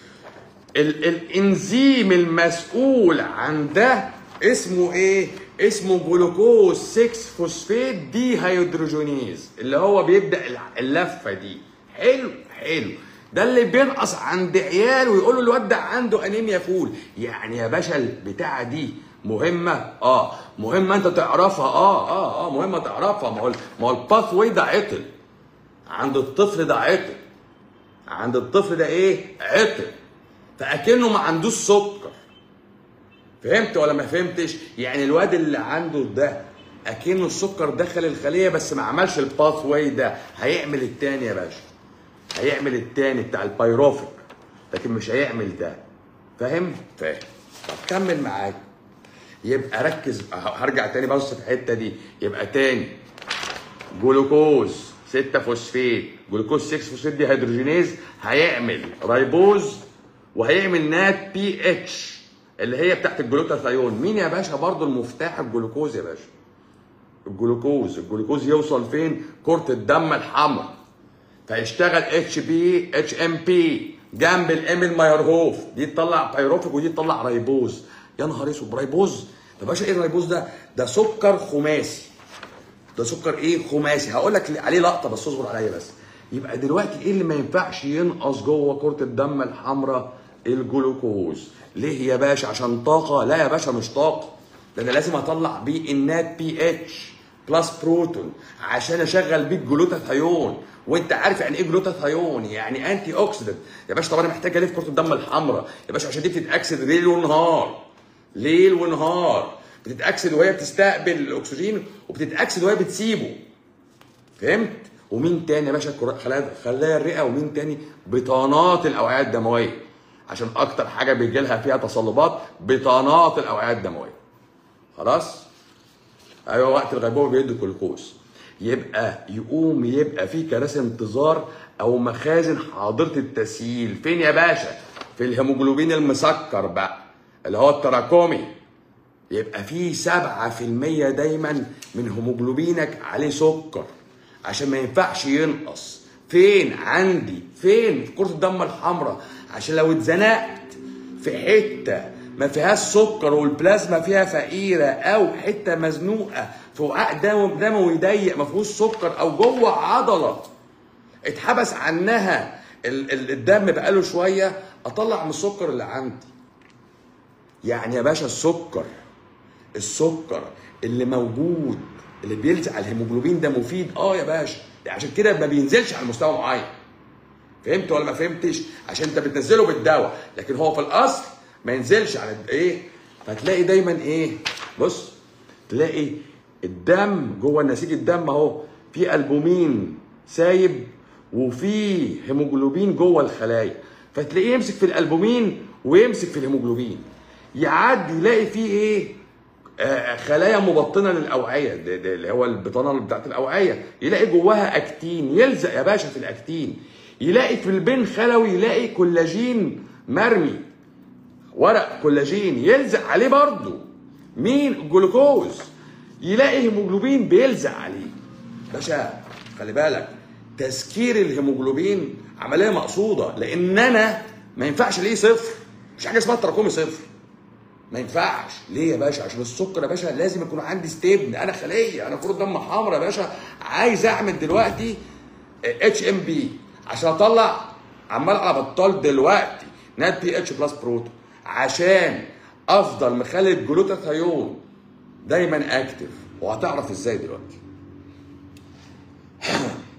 ال الانزيم المسؤول عن ده اسمه ايه اسمه جلوكوز 6 فوسفات دي هيدروجينيز اللي هو بيبدا اللفه دي حلو حلو ده اللي بينقص عند عيال ويقول له الواد ده عنده انيميا فول يعني يا باشا البتاعه دي مهمه اه مهمه انت تعرفها اه اه اه مهمه تعرفها ما هو ما هو الباث واي ده عطل عند الطفل ده عطل عند الطفل ده ايه عطل فاكنه ما عندوش سكر فهمت ولا ما فهمتش يعني الواد اللي عنده ده اكنه السكر دخل الخليه بس ما عملش الباث واي ده هيعمل التاني يا باشا هيعمل التاني بتاع البايروفيك لكن مش هيعمل ده فاهم فاهم طب كمل معاك يبقى ركز هرجع تاني بص في الحته دي يبقى تاني جلوكوز 6 فوسفات جلوكوز 6 فوسفات دي هيدروجينيز هيعمل رايبوز وهيعمل نات بي اتش اللي هي بتاعت الجلوتاثيون مين يا باشا برضو المفتاح الجلوكوز يا باشا الجلوكوز الجلوكوز يوصل فين كرة الدم الحمراء فيشتغل اتش بي اتش ام بي جنب الاميل مايرهوف دي تطلع بايروفيك ودي تطلع ريبوز يا نهار اسود ريبوز يا باشا ايه الريبوز ده ده سكر خماسي ده سكر ايه خماسي هقول لك عليه لقطه بس اصبر عليا بس يبقى دلوقتي ايه اللي ما ينفعش ينقص جوه كرة الدم الحمراء الجلوكوز ليه يا باشا عشان طاقه لا يا باشا مش طاقه ده انا لازم اطلع بيه النات بي اتش بلس بروتون عشان اشغل بيه الجلوتاثيون وانت عارف يعني ايه جلوتاثيون يعني انتي اوكسيدنت يا باشا طب انا محتاج الف كرة الدم الحمراء يا باشا عشان دي بتتاكسد ليل ونهار ليل ونهار بتتاكسد وهي بتستقبل الاكسجين وبتتاكسد وهي بتسيبه فهمت ومين تاني يا باشا خلايا خلايا الرئه ومين تاني بطانات الاوعيه الدمويه عشان اكتر حاجه بيجي لها فيها تصلبات بطانات الاوعيه الدمويه خلاص ايوه وقت الغيبوبه بيدوا جلوكوز يبقى يقوم يبقى في كراسي انتظار او مخازن حاضره التسييل فين يا باشا في الهيموجلوبين المسكر بقى اللي هو التراكمي يبقى في 7% دايما من هيموجلوبينك عليه سكر عشان ما ينفعش ينقص فين عندي فين في كرة الدم الحمراء عشان لو اتزنقت في حتة ما فيهاش سكر والبلازما فيها فقيرة أو حتة مزنوقة في وعاء دم دموي ضيق ما فيهوش سكر أو جوه عضلة اتحبس عنها الدم بقاله شوية أطلع من السكر اللي عندي يعني يا باشا السكر السكر اللي موجود اللي بيلزق على الهيموجلوبين ده مفيد اه يا باشا عشان كده ما بينزلش على مستوى معين فهمت ولا ما فهمتش عشان انت بتنزله بالدواء لكن هو في الاصل ما ينزلش على ايه فتلاقي دايما ايه بص تلاقي الدم جوه نسيج الدم اهو في البومين سايب وفي هيموجلوبين جوه الخلايا فتلاقيه يمسك في الالبومين ويمسك في الهيموجلوبين يعدي يلاقي فيه ايه آه خلايا مبطنه للاوعيه ده, ده اللي هو البطانه بتاعت الاوعيه يلاقي جواها اكتين يلزق يا باشا في الاكتين يلاقي في البين خلوي يلاقي كولاجين مرمي ورق كولاجين يلزق عليه برضه مين الجلوكوز يلاقي هيموجلوبين بيلزق عليه باشا خلي بالك تسكير الهيموجلوبين عمليه مقصوده لان انا ما ينفعش ليه صفر مش حاجه اسمها تراكمي صفر ما ينفعش ليه يا باشا عشان السكر يا باشا لازم يكون عندي ستيبن انا خليه انا كرة دم حمراء يا باشا عايز اعمل دلوقتي اتش ام بي عشان اطلع عمال على بطال دلوقتي نات بي اتش بلس بروتون عشان افضل مخلي الجلوتاثيون دايما اكتف وهتعرف ازاي دلوقتي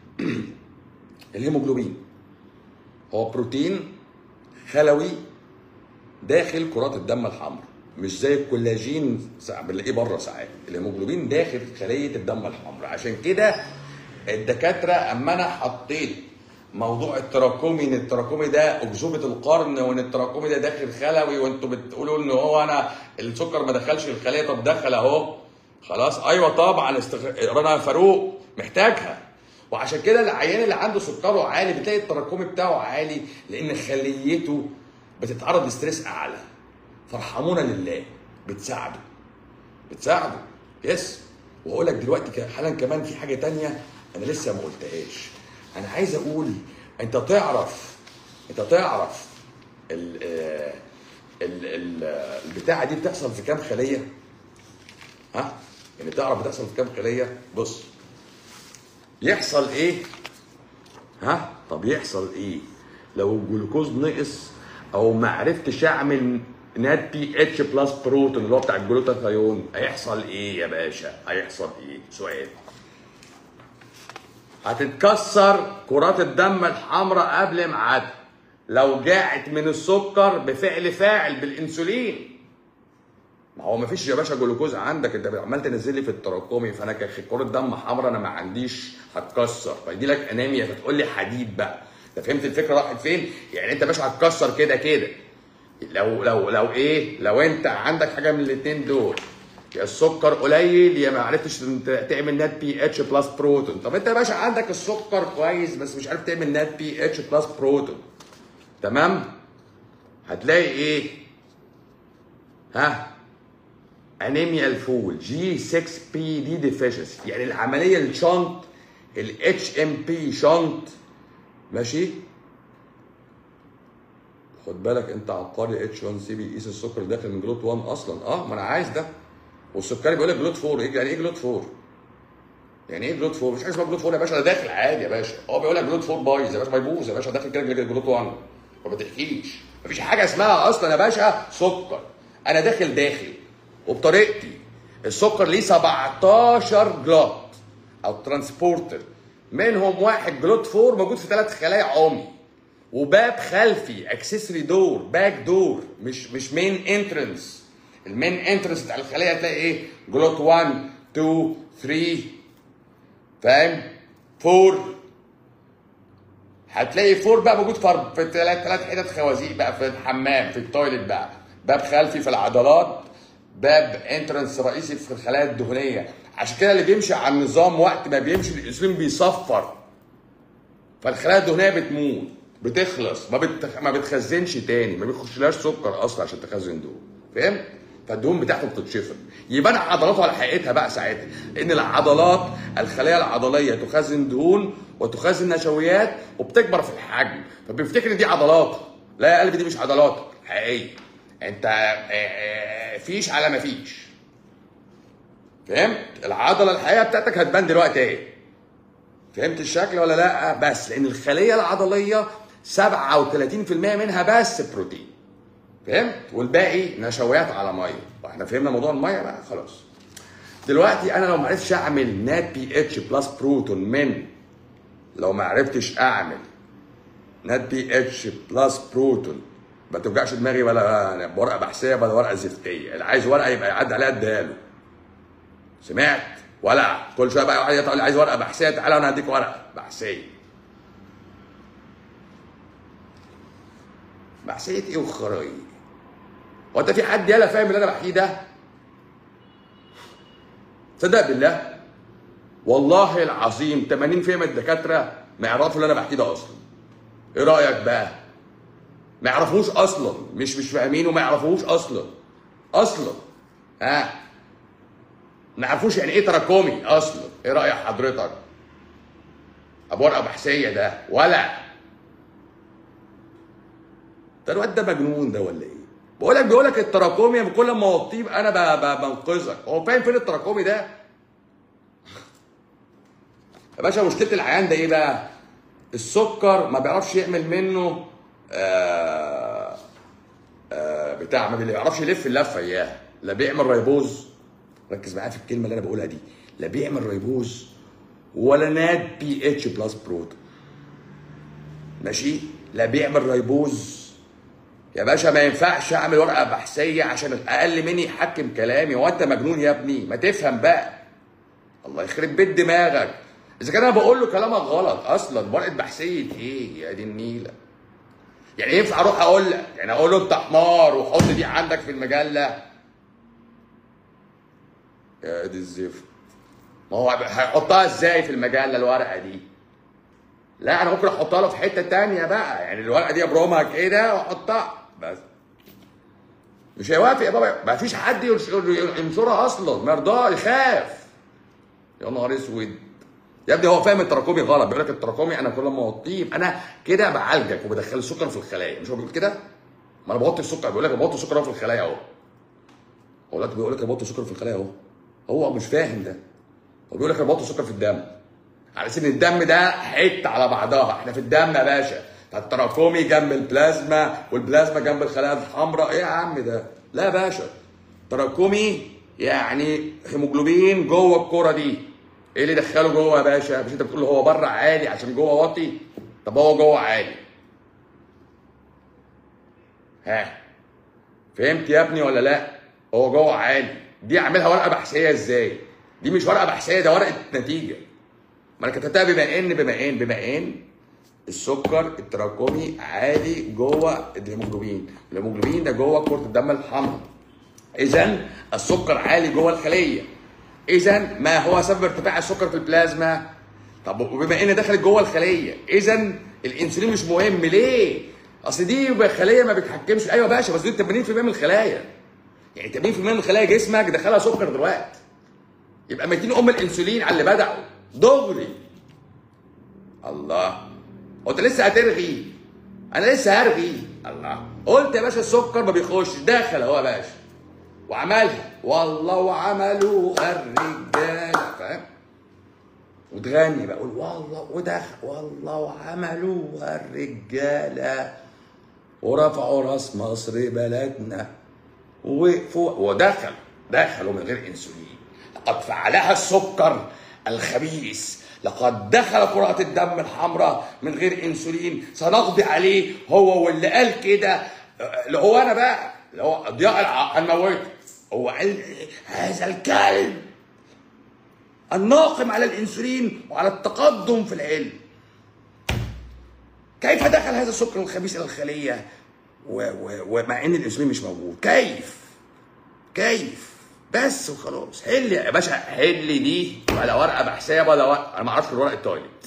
الهيموجلوبين هو بروتين خلوي داخل كرات الدم الحمراء مش زي الكولاجين ساعات بنلاقيه بره ساعات الهيموجلوبين داخل خليه الدم الحمراء عشان كده الدكاتره اما انا حطيت موضوع التراكمي ان التراكمي ده اكذوبه القرن وان التراكمي ده داخل خلوي وانتوا بتقولوا ان هو انا السكر ما دخلش الخليه طب دخل اهو خلاص ايوه طبعا استخ... رنا فاروق محتاجها وعشان كده العيان اللي عنده سكره عالي بتلاقي التراكمي بتاعه عالي لان خليته بتتعرض لستريس اعلى فارحمونا لله بتساعده بتساعده يس واقول لك دلوقتي ك- حالا كمان في حاجه تانية انا لسه ما قلتهاش انا عايز اقول انت تعرف انت تعرف ال آه، ال ال البتاعه دي بتحصل في كام خليه ها يعني تعرف بتحصل في كام خليه بص يحصل ايه ها طب يحصل ايه لو الجلوكوز نقص او ما عرفتش اعمل نات بي اتش بلس بروتون اللي هو بتاع الجلوتاثيون هيحصل ايه يا باشا هيحصل ايه سؤال هتتكسر كرات الدم الحمراء قبل ميعادها لو جاعت من السكر بفعل فاعل بالانسولين ما هو ما فيش يا باشا جلوكوز عندك انت عمال تنزل لي في التراكمي فانا كره دم حمراء انا ما عنديش هتكسر فيجي لك انيميا فتقول لي حديد بقى انت فهمت الفكره راحت فين؟ يعني انت مش هتكسر كده كده لو لو لو ايه؟ لو انت عندك حاجه من الاثنين دول يا السكر قليل يا ما عرفتش انت تعمل نات بي اتش بلس بروتون طب انت يا باشا عندك السكر كويس بس مش عارف تعمل نات بي اتش بلس بروتون تمام؟ هتلاقي ايه؟ ها؟ انيميا الفول جي 6 بي دي ديفيشنسي يعني العمليه الشنط الاتش ام بي شنط ماشي خد بالك انت عبقري اتش 1 سي بيقيس السكر داخل من جلوت 1 اصلا اه ما انا عايز ده والسكري بيقول لك جلوت 4 ايه يعني ايه جلوت 4 يعني ايه جلوت 4 مش حاجه اسمها جلوت 4 يا باشا ده داخل عادي يا باشا هو بيقول لك جلوت 4 بايظ يا باشا ما يبوظ يا باشا داخل كده جلوت 1 فما تحكيش مفيش حاجه اسمها اصلا يا باشا سكر انا داخل داخل وبطريقتي السكر ليه 17 جلوت او ترانسبورتر منهم واحد جلوت 4 موجود في ثلاث خلايا عمي وباب خلفي اكسسوري دور باك دور مش مش مين انترنس المين انترنس بتاع الخليه هتلاقي ايه جلوت 1 2 3 فاهم 4 هتلاقي فور بقى موجود في في ثلاث ثلاث حتت خوازيق بقى في الحمام في التويليت بقى باب خلفي في العضلات باب انترنس رئيسي في الخلايا الدهنيه عشان كده اللي بيمشي على النظام وقت ما بيمشي الانسولين بيصفر فالخلايا الدهنيه بتموت بتخلص ما بتخ... ما بتخزنش تاني ما بيخشلهاش سكر اصلا عشان تخزن دهون فاهم فالدهون بتاعته بتتشفط يبقى انا عضلاته على حقيقتها بقى ساعتها لان العضلات الخلايا العضليه تخزن دهون وتخزن نشويات وبتكبر في الحجم فبيفتكر ان دي عضلات لا يا قلبي دي مش عضلات حقيقيه انت آه، آه، فيش على ما فيش فهمت العضله الحقيقيه بتاعتك هتبان دلوقتي ايه فهمت الشكل ولا لا بس لان الخليه العضليه 37% منها بس بروتين فهمت والباقي نشويات على ميه احنا فهمنا موضوع الميه بقى خلاص دلوقتي انا لو ما عرفتش اعمل نات بي اتش بلس بروتون من لو ما عرفتش اعمل نات بي اتش بلس بروتون ما توجعش دماغي ولا ورقه بحثيه ولا ورقه زفتيه اللي عايز ورقه يبقى يعدي عليها اديها له سمعت ولا كل شويه بقى يقعد يطلع لي عايز ورقه بحثيه تعالى وانا هديك ورقه بحثيه بحثيه ايه وخرايط هو انت في حد يالا فاهم اللي انا بحكيه ده تصدق بالله والله العظيم 80% من الدكاتره ما يعرفوا اللي انا بحكيه ده اصلا ايه رايك بقى ما يعرفوش اصلا مش مش فاهمين وما يعرفوش اصلا اصلا ها ما يعرفوش يعني ايه تراكمي اصلا ايه راي حضرتك ابو ورقه بحثيه ده ولا ده الواد ده مجنون ده ولا ايه بقول لك بيقول لك التراكمي كل ما اوطيه انا ب- ب- بنقذك هو فاهم فين التراكمي ده يا باشا مشكله العيان ده ايه بقى السكر ما بيعرفش يعمل منه آه آه بتاع ما بيعرفش يلف اللفه اياها لا بيعمل ريبوز ركز معايا في الكلمه اللي انا بقولها دي لا بيعمل ريبوز ولا ناد بي اتش بلس بروتون ماشي لا بيعمل ريبوز يا باشا ما ينفعش اعمل ورقه بحثيه عشان اقل مني يحكم كلامي هو انت مجنون يا ابني ما تفهم بقى الله يخرب بيت دماغك اذا كان انا بقول له كلامك غلط اصلا ورقه بحثيه ايه يا دي النيله يعني ينفع اروح اقول لك يعني اقول له انت حمار وحط دي عندك في المجله يا دي الزفت ما هو هيحطها ازاي في المجله الورقه دي لا انا ممكن احطها له في حته تانية بقى يعني الورقه دي ابرمها كده واحطها بس مش هيوافق يا بابا ما فيش حد ينشر- ينشرها اصلا ما يرضاش يخاف يا نهار اسود يا ابني هو فاهم التراكمي غلط بيقول لك التراكمي انا كل ما اوطيه انا كده بعالجك وبدخل السكر في الخلايا مش هو بيقول كده؟ ما انا بوطي السكر بيقول لك أنا بوطي السكر أهو في الخلايا اهو هو دلوقتي بيقول لك أنا بوطي السكر في الخلايا اهو هو مش فاهم ده هو بيقول لك أنا بوطي السكر في الدم على اساس ان الدم ده حته على بعضها احنا في الدم يا باشا التراكمي جنب البلازما والبلازما جنب الخلايا الحمراء ايه يا عم ده لا يا باشا تراكمي يعني هيموجلوبين جوه الكره دي ايه اللي دخله جوه يا باشا مش انت بتقول هو بره عالي عشان جوه واطي طب هو جوه عالي ها فهمت يا ابني ولا لا هو جوه عالي دي اعملها ورقه بحثيه ازاي دي مش ورقه بحثيه ده ورقه نتيجه ما انا كتبتها بما ان بما ان بما ان السكر التراكمي عالي جوه الهيموجلوبين الهيموجلوبين ده جوه كره الدم الحمراء اذا السكر عالي جوه الخليه اذا ما هو سبب ارتفاع السكر في البلازما طب وبما ان دخلت جوه الخليه اذا الانسولين مش مهم ليه اصل دي خليه ما بتحكمش ايوه يا باشا بس دي 80% من الخلايا يعني 80% من الخلايا جسمك دخلها سكر دلوقتي يبقى ميتين ام الانسولين على اللي بدعوا دغري الله هو انت لسه هترغي انا لسه هرغي الله قلت يا باشا السكر ما بيخش دخل اهو يا باشا وعملها والله وعملوها الرجاله فاهم وتغني بقى قول والله ودخل والله وعملوها الرجاله ورفعوا راس مصر بلدنا ووقفوا ودخل دخلوا من غير انسولين لقد فعلها السكر الخبيث لقد دخل كرات الدم الحمراء من غير انسولين سنقضي عليه هو واللي قال كده اللي هو انا بقى اللي هو ضياء الع- الموت هو قال هذا الكلب الناقم على الانسولين وعلى التقدم في العلم كيف دخل هذا السكر الخبيث الى الخليه و- و- ومع ان الانسولين مش موجود كيف كيف بس وخلاص حل يا باشا حل دي ولا ورقه بحثيه ولا ورقه انا ما اعرفش غير ورقه تويلت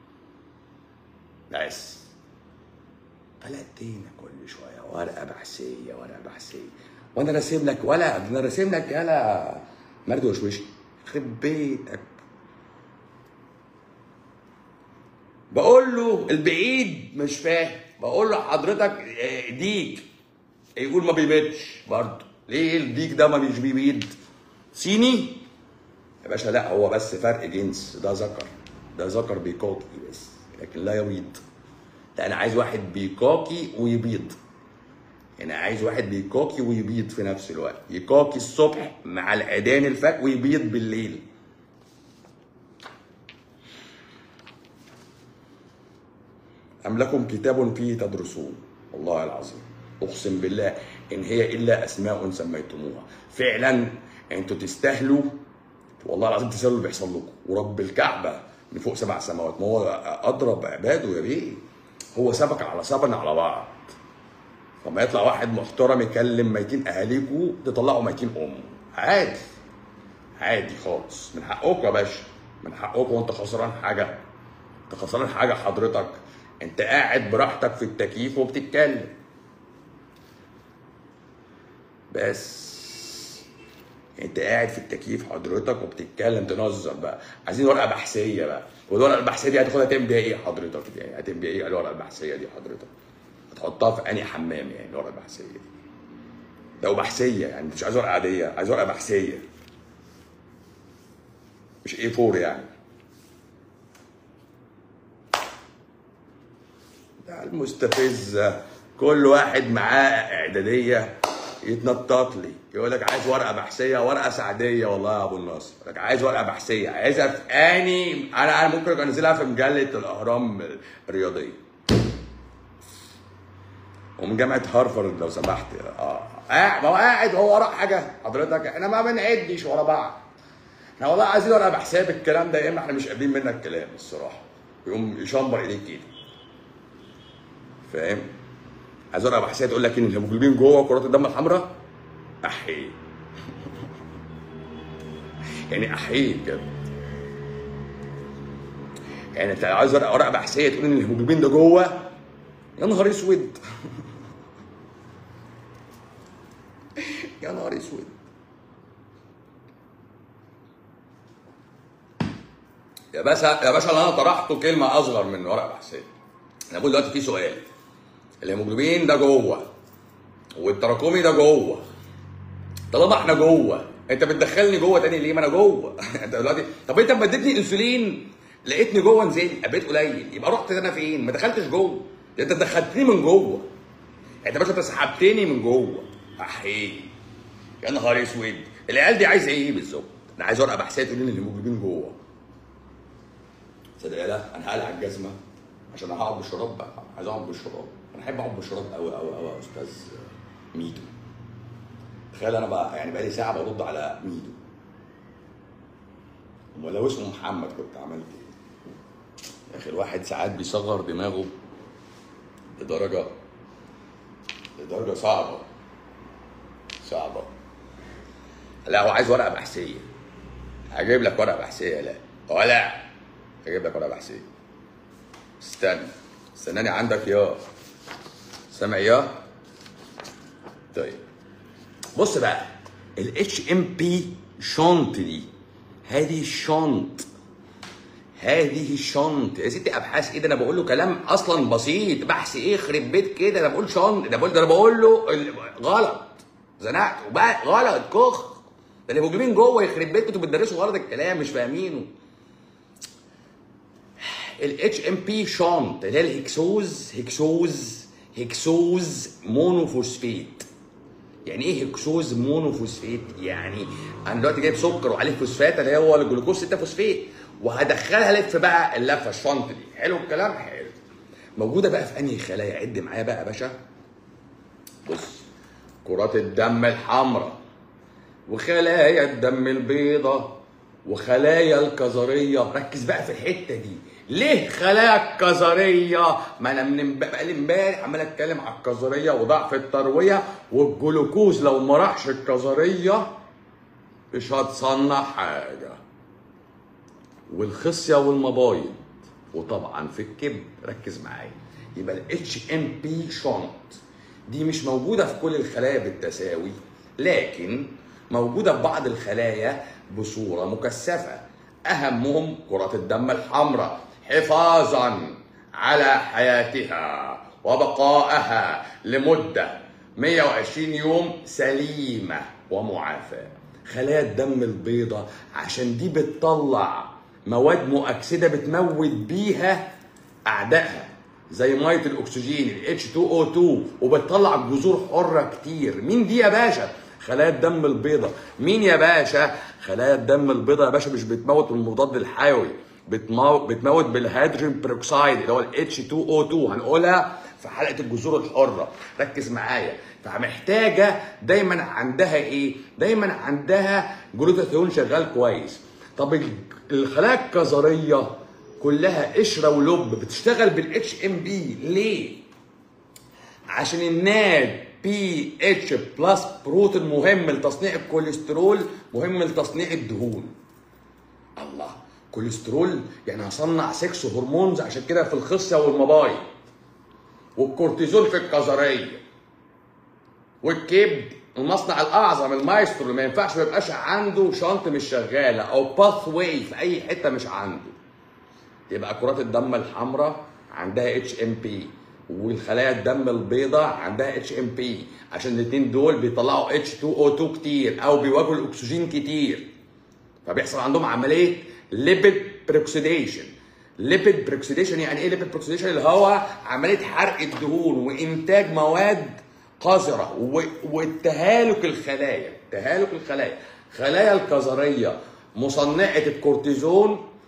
بس بلدينا كل شويه ورقه بحثيه ورقه بحثيه وانا راسم لك ولا انا راسم لك يالا مرد وشوشي يخرب بيتك بقول له البعيد مش فاهم بقول له حضرتك آه، ديك يقول ما بيبيضش برضه ليه الديك ده ما مش بيبيض صيني يا باشا لا هو بس فرق جنس ده ذكر ده ذكر بيكاكي بس لكن لا يبيض لا انا عايز واحد بيكاكي ويبيض انا عايز واحد بيكاكي ويبيض في نفس الوقت يكاكي الصبح مع العيدان الفجر ويبيض بالليل أم لكم كتاب فيه تدرسون والله العظيم أقسم بالله إن هي إلا أسماء سميتموها فعلا أنتوا تستاهلوا والله العظيم تستاهلوا اللي بيحصل لكم ورب الكعبة من فوق سبع سماوات ما هو أضرب عباده يا بيه هو سبك على سبن على بعض فما يطلع واحد محترم يكلم ميتين أهاليكوا تطلعوا ميتين أمه عادي عادي خالص من حقكم يا باشا من حقكم وانت خسران حاجه انت خسران حاجه حضرتك انت قاعد براحتك في التكييف وبتتكلم بس انت قاعد في التكييف حضرتك وبتتكلم تنظر بقى عايزين ورقه بحثيه بقى والورقه البحثيه دي هتاخدها تعمل بيها ايه حضرتك يعني هتعمل بيها ايه الورقه البحثيه دي حضرتك هتحطها في انهي حمام يعني الورقه البحثيه دي لو بحثيه يعني مش عايز ورقه عاديه عايز ورقه بحثيه مش ايه فور يعني ده المستفزة كل واحد معاه اعدادية يتنطط لي يقول لك عايز ورقة بحثية ورقة سعدية والله يا ابو النصر يقول لك عايز ورقة بحثية عايزها في اني انا انا ممكن انزلها في مجلة الاهرام الرياضية ومن جامعه هارفارد لو سمحت اه قاعد ما هو قاعد هو وراه حاجه حضرتك احنا ما بنعدش ورا بعض احنا والله عايزين ورقه بحساب الكلام ده يا اما احنا مش قابلين منك الكلام الصراحه يقوم يشمر ايديك كده فاهم عايز ورقه بحساب تقول لك ان الهيموجلوبين جوه كرات الدم الحمراء احي يعني احي كده يعني انت عايز ورقه ورقه بحثيه تقول ان الهيموجلوبين ده جوه يا نهار اسود يا نهار اسود يا باشا يا باشا اللي انا طرحته كلمه اصغر من ورقه بحثيه انا بقول دلوقتي في سؤال الهيموجلوبين ده جوه والتراكمي ده جوه طالما احنا جوه انت بتدخلني جوه تاني ليه ما انا جوه انت دلوقتي طب انت لما اديتني انسولين لقيتني جوه نزلت بقيت قليل يبقى رحت انا فين ما دخلتش جوه انت دخلتني من جوه انت باشا انت سحبتني من جوه احي يا نهار اسود العيال دي عايزه ايه بالظبط انا عايز ورقه بحثيه تقول لي الهيموجلوبين جوه صدق لا انا هقلع الجزمه عشان هقعد بالشراب بقى عايز اقعد بالشراب انا احب اقعد بالشراب قوي قوي قوي يا استاذ ميدو تخيل انا بقى يعني بقالي ساعه برد على ميدو امال لو اسمه محمد كنت عملت ايه يا اخي الواحد ساعات بيصغر دماغه لدرجه لدرجه صعبه صعبه لا هو عايز ورقه بحثيه هجيب لك ورقه بحثيه لا ولا هجيب لك ورقه بحثيه استنى استناني عندك يا سامع يا طيب بص بقى الاتش ام بي شونت دي هذه شونت هذه شنط يا ستي ابحاث ايه ده انا بقول له كلام اصلا بسيط بحث ايه يخرب بيت كده انا بقول شنط ده بقول ده انا بقول له ال- غلط زنقت وبقى غلط كخ ده الهيموجلوبين جوه يخرب بيتكم انتوا بتدرسوا غلط الكلام مش فاهمينه الاتش ام بي شونت اللي هي الهكسوز هكسوز هكسوز مونوفوسفيت يعني ايه هكسوز مونوفوسفيت يعني انا دلوقتي جايب سكر وعليه فوسفات اللي هو الجلوكوز 6 فوسفيت وهدخلها لف بقى اللفه الشنط دي حلو الكلام حلو موجوده بقى في انهي خلايا عد معايا بقى يا باشا بص كرات الدم الحمراء وخلايا الدم البيضاء وخلايا الكظريه ركز بقى في الحته دي ليه خلايا الكظريه ما انا من امب- بقالي امبارح عمال اتكلم على الكظريه وضعف الترويه والجلوكوز لو ما راحش الكظريه مش هتصنع حاجه والخصيه والمبايض وطبعا في الكبد ركز معايا يبقى الاتش ام بي شونت دي مش موجوده في كل الخلايا بالتساوي لكن موجوده في بعض الخلايا بصوره مكثفه اهمهم كرات الدم الحمراء حفاظا على حياتها وبقائها لمده 120 يوم سليمه ومعافاه خلايا الدم البيضاء عشان دي بتطلع مواد مؤكسده بتموت بيها اعدائها زي ميه الاكسجين ال H2O2 وبتطلع جذور حره كتير مين دي يا باشا خلايا الدم البيضاء مين يا باشا خلايا الدم البيضاء يا باشا مش بتموت بالمضاد الحيوي بتمو... بتموت بالهيدروجين بيروكسيد اللي هو ال H2O2 هنقولها في حلقه الجذور الحره ركز معايا فمحتاجه دايما عندها ايه دايما عندها جلوتاثيون شغال كويس طب ال- الخلايا الكظريه كلها قشره ولب بتشتغل بالاتش ام بي ليه عشان الناد بي اتش بلس بروتين مهم لتصنيع الكوليسترول مهم لتصنيع الدهون الله كوليسترول يعني هصنع سكس هرمونز عشان كده في الخصيه والمبايض والكورتيزول في الكظريه والكبد المصنع الاعظم المايسترو اللي ما ينفعش ما يبقاش عنده شنط مش شغاله او باث واي في اي حته مش عنده يبقى كرات الدم الحمراء عندها اتش ام بي والخلايا الدم البيضاء عندها اتش ام بي عشان الاثنين دول بيطلعوا اتش 2 او 2 كتير او بيواجهوا الاكسجين كتير فبيحصل عندهم عمليه ليبيد بريكسيديشن ليبيد بريكسيديشن يعني ايه ليبيد بريكسيديشن اللي هو عمليه حرق الدهون وانتاج مواد قذره و- والتهالك الخلايا تهالك الخلايا خلايا الكظريه مصنعه الكورتيزون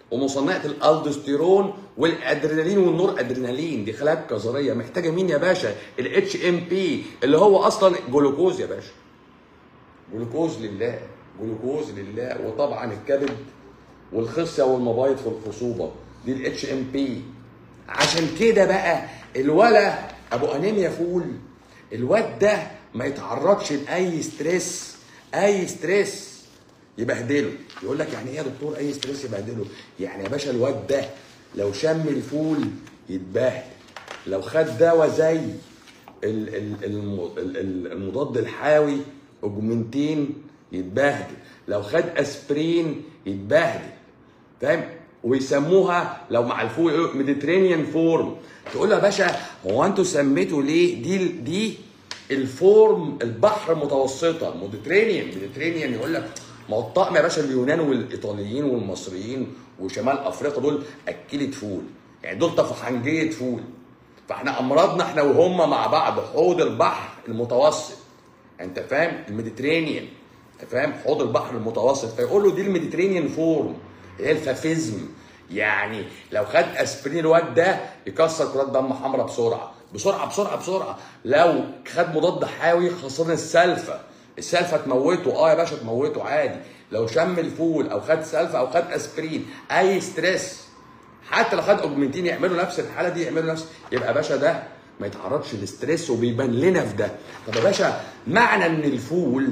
ومصنعه الالدوستيرون والادرينالين والنور ادرينالين دي خلايا كظريه محتاجه مين يا باشا الاتش ام بي اللي هو اصلا جلوكوز يا باشا جلوكوز لله جلوكوز لله وطبعا الكبد والخصيه والمبايض في الخصوبه دي الاتش ام بي عشان كده بقى الولا ابو انيميا فول الواد ده ما يتعرضش لاي ستريس اي ستريس يبهدله يقول لك يعني ايه يا دكتور اي ستريس يبهدله يعني يا باشا الواد ده لو شم الفول يتبهدل لو خد دواء زي ال- ال- الم- ال- ال- المضاد الحيوي اوجمنتين يتبهدل لو خد اسبرين يتبهدل فاهم ويسموها لو مع الفول ميديترينيان فورم تقول له يا باشا هو انتوا سميتوا ليه دي دي الفورم البحر المتوسطه ميديترينيان ميديترينيان يقول لك ما هو الطقم يا باشا اليونان والايطاليين والمصريين وشمال افريقيا دول اكلت فول يعني دول طفحنجيه فول فاحنا امراضنا احنا وهم مع بعض حوض البحر المتوسط انت فاهم الميديترينيان انت فاهم حوض البحر المتوسط فيقول له دي الميديترينيان فورم هي الفافيزم يعني لو خد اسبرين الواد ده يكسر كرات دم حمراء بسرعه بسرعه بسرعه بسرعه لو خد مضاد حيوي خاصه السلفه السلفه تموته اه يا باشا تموته عادي لو شم الفول او خد سلفه او خد اسبرين اي ستريس حتى لو خد اوجمنتين يعملوا نفس الحاله دي يعملوا نفس يبقى يا باشا ده ما يتعرضش للستريس وبيبان لنا في ده طب يا باشا معنى ان الفول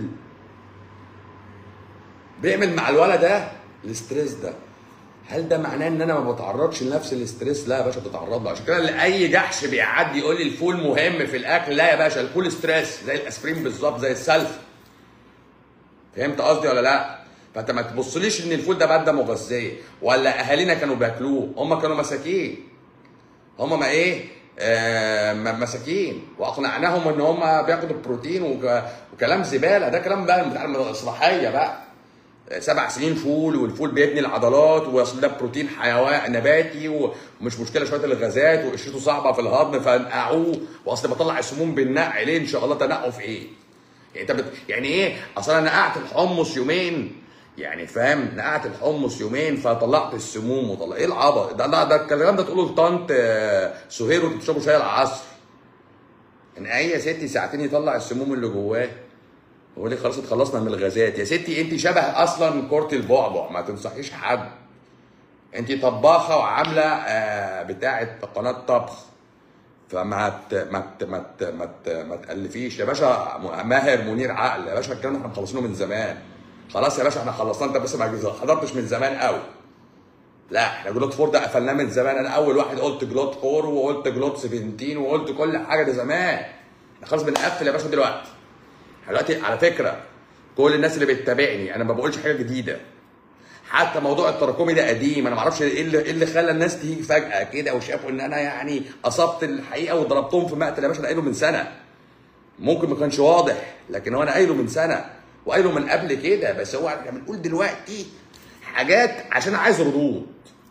بيعمل مع الولد ده الاستريس ده هل ده معناه ان انا ما بتعرضش لنفس الاستريس لا يا باشا بتتعرض له عشان كده اللي اي جحش بيعدي يقول لي الفول مهم في الاكل لا يا باشا الفول ستريس زي الاسبرين بالظبط زي السلف فهمت قصدي ولا لا فانت ما تبصليش ان الفول ده ماده مغذيه ولا اهالينا كانوا بياكلوه هم كانوا مساكين هم ما ايه آه م- مساكين واقنعناهم ان هم بياخدوا بروتين وك- وكلام زباله ده كلام بقى بتاع المسرحيه بقى سبع سنين فول والفول بيبني العضلات واصل ده بروتين حيوان نباتي ومش مشكله شويه الغازات وقشرته صعبه في الهضم فنقعوه واصل بطلع السموم بالنقع ليه ان شاء الله تنقوا في ايه؟ يعني انت بت... يعني ايه؟ اصل انا نقعت الحمص يومين يعني فاهم نقعت الحمص يومين فطلعت السموم وطلع ايه العبط ده ده, ده الكلام ده تقوله لطنط آه، سهير وتشربوا شاي العصر ان اي يا ستي ساعتين يطلع السموم اللي جواه هو ليه خلاص اتخلصنا من الغازات يا ستي انت شبه اصلا كرة البعبع ما تنصحيش حد انت طباخه وعامله آه بتاعه قناه طبخ فما ت... ما ت... ما ت... ما ت... ما تالفيش يا باشا ماهر منير عقل يا باشا الكلام ده احنا مخلصينه من زمان خلاص يا باشا احنا خلصناه انت بس ما حضرتش من زمان قوي لا احنا جلوت فور ده قفلناه من زمان انا اول واحد قلت جلوت فور وقلت جلوت 17 وقلت كل حاجه ده زمان احنا خلاص بنقفل يا باشا دلوقتي دلوقتي على فكره كل الناس اللي بتتابعني انا ما بقولش حاجه جديده حتى موضوع التراكمي ده قديم انا ما اعرفش ايه اللي ايه اللي خلى الناس تيجي فجاه كده وشافوا ان انا يعني اصبت الحقيقه وضربتهم في مقتل يا باشا انا قايله من سنه ممكن ما كانش واضح لكن هو انا قايله من سنه وقايله من قبل كده بس هو احنا بنقول دلوقتي حاجات عشان عايز ردود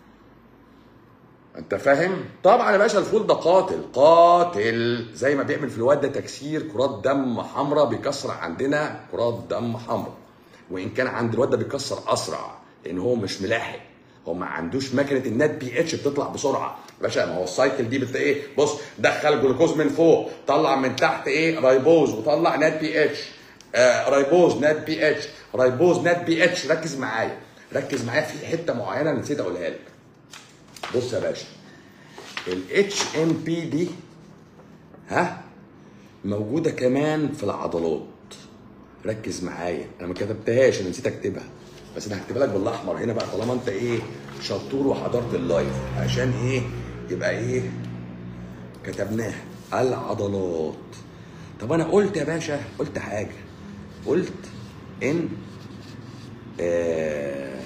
انت فاهم؟ طبعا يا باشا الفول ده قاتل قاتل زي ما بيعمل في الواد ده تكسير كرات دم حمراء بيكسر عندنا كرات دم حمراء وان كان عند الواد ده بيكسر اسرع لان هو مش ملاحق هو ما عندوش ماكينه النات بي اتش بتطلع بسرعه يا باشا ما هو السايكل دي بت ايه بص دخل جلوكوز من فوق طلع من تحت ايه رايبوز وطلع نات بي اتش آه رايبوز نات بي اتش رايبوز نات بي اتش ركز معايا ركز معايا في حته معينه نسيت اقولها لك بص يا باشا الاتش ام بي دي ها موجوده كمان في العضلات ركز معايا انا ما كتبتهاش انا نسيت اكتبها بس انا هكتبها لك بالاحمر هنا بقى طالما انت ايه شطور وحضرت اللايف عشان ايه يبقى ايه كتبناها العضلات طب انا قلت يا باشا قلت حاجه قلت ان آه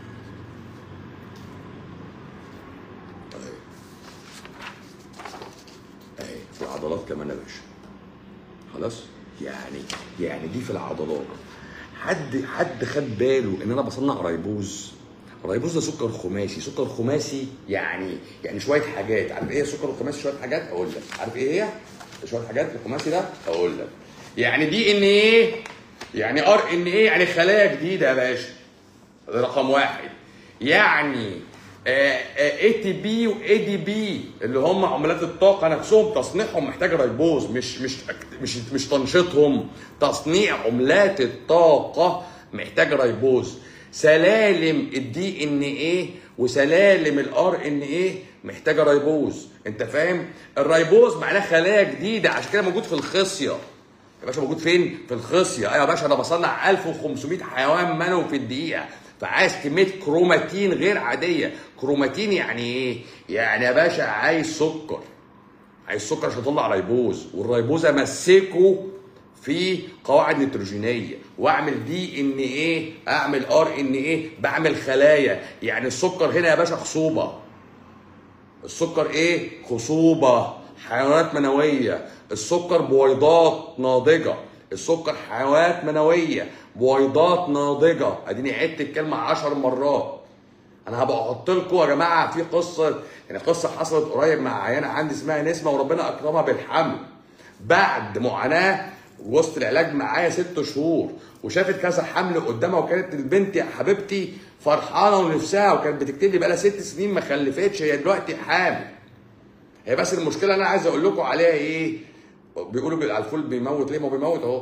اهي في العضلات كمان يا باشا خلاص يعني يعني دي في العضلات حد حد خد باله ان انا بصنع رايبوز الرايبوز ده سكر خماسي سكر خماسي يعني يعني شويه حاجات عارف ايه السكر الخماسي شويه حاجات اقول لك عارف ايه هي شويه حاجات الخماسي ده اقول لك يعني دي ان ايه يعني ار ان ايه يعني خلايا جديده يا باشا ده رقم واحد يعني اي تي بي واي دي بي اللي هم عملات الطاقه نفسهم تصنيعهم محتاج ريبوز مش مش مش مش تنشيطهم تصنيع عملات الطاقه محتاج ريبوز سلالم الدي ان ايه وسلالم الار ان ايه محتاجه ريبوز انت فاهم الريبوز معناه خلايا جديده عشان كده موجود في الخصيه يا باشا موجود فين في الخصيه ايوه يا باشا انا بصنع 1500 حيوان منوي في الدقيقه فعايز كميه كروماتين غير عاديه كروماتين يعني ايه يعني يا باشا عايز سكر عايز سكر عشان اطلع ريبوز والريبوز امسكه في قواعد نيتروجينيه واعمل دي ان ايه اعمل ار ان ايه بعمل خلايا يعني السكر هنا يا باشا خصوبه السكر ايه خصوبه حيوانات منويه السكر بويضات ناضجه السكر حيوانات منويه بويضات ناضجه اديني عدت الكلمه عشر مرات انا هبقى احط لكم يا جماعه في قصه يعني قصه حصلت قريب مع عيانه عندي اسمها نسمه وربنا اكرمها بالحمل بعد معاناه وسط العلاج معايا ست شهور وشافت كذا حمل قدامها وكانت البنت يا حبيبتي فرحانه ونفسها وكانت بتكتب لي بقالها ست سنين ما خلفتش هي دلوقتي حامل هي بس المشكله اللي انا عايز اقول لكم عليها ايه بيقولوا على الفول بيموت ليه ما هو بيموت اهو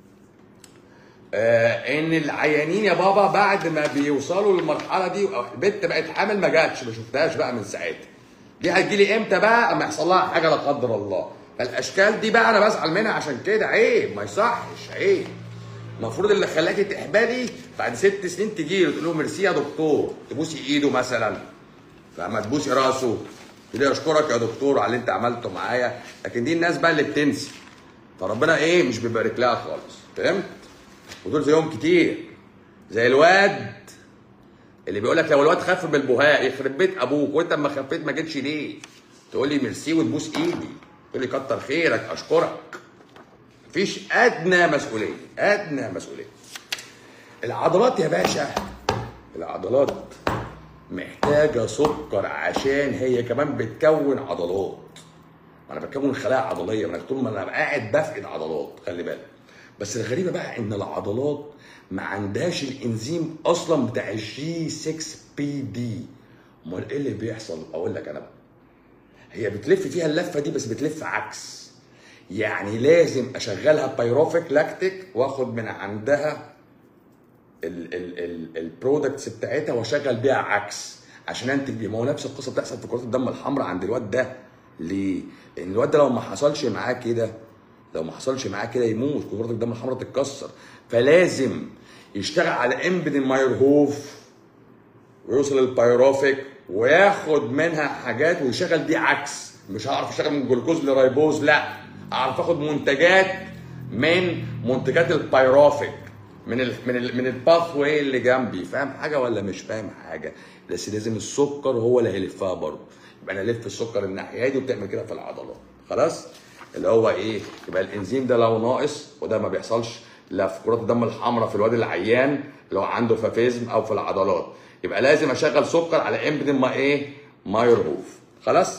آه ان العيانين يا بابا بعد ما بيوصلوا للمرحله دي البنت بقت حامل ما جاتش ما شفتهاش بقى من ساعتها دي هتجيلي امتى بقى اما يحصل لها حاجه لا قدر الله فالاشكال دي بقى انا بزعل منها عشان كده عيب ما يصحش عيب المفروض اللي خلاكي تحبلي بعد ست سنين تجي له تقول له ميرسي يا دكتور تبوسي ايده مثلا فاما تبوسي راسه تقول له اشكرك يا دكتور على اللي انت عملته معايا لكن دي الناس بقى اللي بتنسي فربنا ايه مش بيبارك لها خالص فهمت ودول زيهم كتير زي الواد اللي بيقول لك لو الواد خف بالبهاء يخرب بيت ابوك وانت اما خفيت ما جيتش ليه تقول لي ميرسي وتبوس ايدي تقول لي كتر خيرك اشكرك مفيش ادنى مسؤوليه ادنى مسؤوليه العضلات يا باشا العضلات محتاجه سكر عشان هي كمان بتكون عضلات انا بكون خلايا عضليه انا طول ما انا قاعد بفقد عضلات خلي بالك بس الغريبه بقى ان العضلات ما عندهاش الانزيم اصلا بتاع الجي 6 بي دي امال ايه اللي بيحصل اقول لك انا بقى هي بتلف فيها اللفه دي بس بتلف عكس يعني لازم اشغلها بايروفيك لاكتيك واخد من عندها البرودكتس بتاعتها واشغل بيها عكس عشان انتج بيها ما هو نفس القصه بتحصل في كرات الدم الحمراء عند الواد ده ليه؟ لان الواد ده لو ما حصلش معاه كده لو ما حصلش معاه كده يموت كرات الدم الحمراء تتكسر فلازم يشتغل على امبن مايرهوف ويوصل للبايروفيك وياخد منها حاجات ويشغل دي عكس مش هعرف اشتغل من جلوكوز لرايبوز لا اعرف اخد منتجات من منتجات البايروفيك من ال من ال من الباث واي اللي جنبي فاهم حاجه ولا مش فاهم حاجه بس لازم السكر هو اللي هيلفها برضه يبقى انا الف السكر الناحيه دي وبتعمل كده في العضلات خلاص اللي هو ايه يبقى الانزيم ده لو ناقص وده ما بيحصلش لا في كرات الدم الحمراء في الواد العيان اللي هو عنده فافيزم او في العضلات يبقى لازم اشغل سكر على امبدن ما ايه مايرهوف خلاص